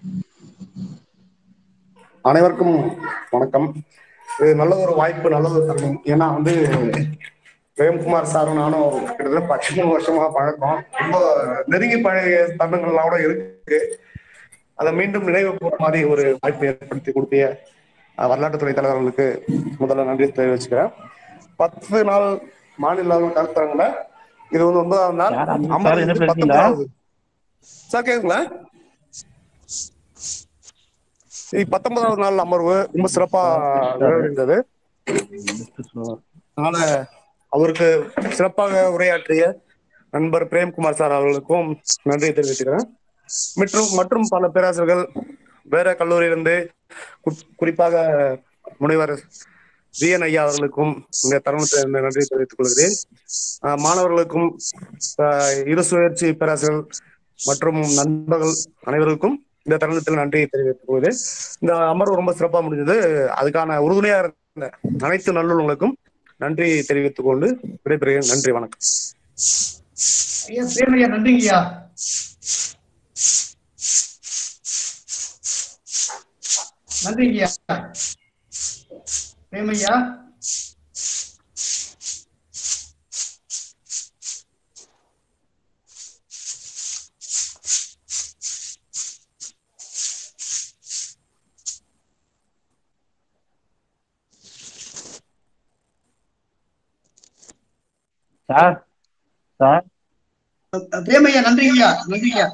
அனைவருக்கும் வணக்கம் இது நல்ல ஒரு வாய்ப்பு நல்ல ஒரு தருணம் ஏன்னா வந்து பிரேம்குமார் சாரும் நானும் கிட்டத்தட்ட பதிமூணு வருஷமா பழக்கம் ரொம்ப நெருங்கி பழைய தருணங்கள்லாம் கூட இருக்கு அதை மீண்டும் நினைவு கூற மாதிரி ஒரு வாய்ப்பு ஏற்படுத்தி கொடுத்திய அஹ், வரலாற்றுத்துறை தலைவர்களுக்கு முதல்ல நன்றி தெரிவிச்சுக்கிறேன் பத்து நாள் மாநில அளவில் கருத்தரங்குல இது வந்து ஒன்பதாம் நாள் யார் அமித் சார் அமர்வு என்ன வந்து பேசுறீங்களா? பத்தொன்பதாவது சார் கேக்குங்களா இது பத்தொன்பதாவது நாள் அமர்வு ரொம்ப சிறப்பா நிறைவடைந்தது அதனால அவருக்கு சிறப்பாக உரையாற்றிய நண்பர் பிரேம்குமார் சார் அவர்களுக்கும் நன்றி தெரிவித்துக்கிறேன் மற்றும் மற்றும் பல பேராசிரியர்கள் வேற கல்லூரியிலிருந்து கு- குறிப்பாக முனைவர் வி என் ஐயா அவர்களுக்கும் இந்த தருணத்தில் இந்த நன்றி தெரிவித்துக் கொள்கிறேன் ஆஹ் மாணவர்களுக்கும் ஆஹ் இரு சுழற்சி பேராசிரியர்கள் மற்றும் நண்பர்கள் அனைவருக்கும் இந்த தருணத்தில் நன்றி தெரிவித்துக் கொள்கிறேன் இந்த அமர்வு ரொம்ப சிறப்பா முடிஞ்சது அதுக்கான உறுதுணையா இருந்த அனைத்து நல்லுள்ளங்களுக்கும் நன்றி தெரிவித்துக் கொண்டு விடைபெறுகிறேன் நன்றி வணக்கம் ஐயா பிரேமையா நன்றிங்கய்யா நன்றிங்கய்யா பிரேமையா சார் சார் பிரேமையா நன்றிங்கய்யா நன்றிங்கய்யா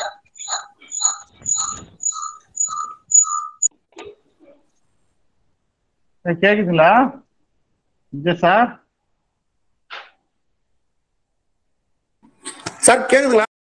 சார், கேக்குதுங்களா விஜய் சார் சார் கேக்குதுங்களா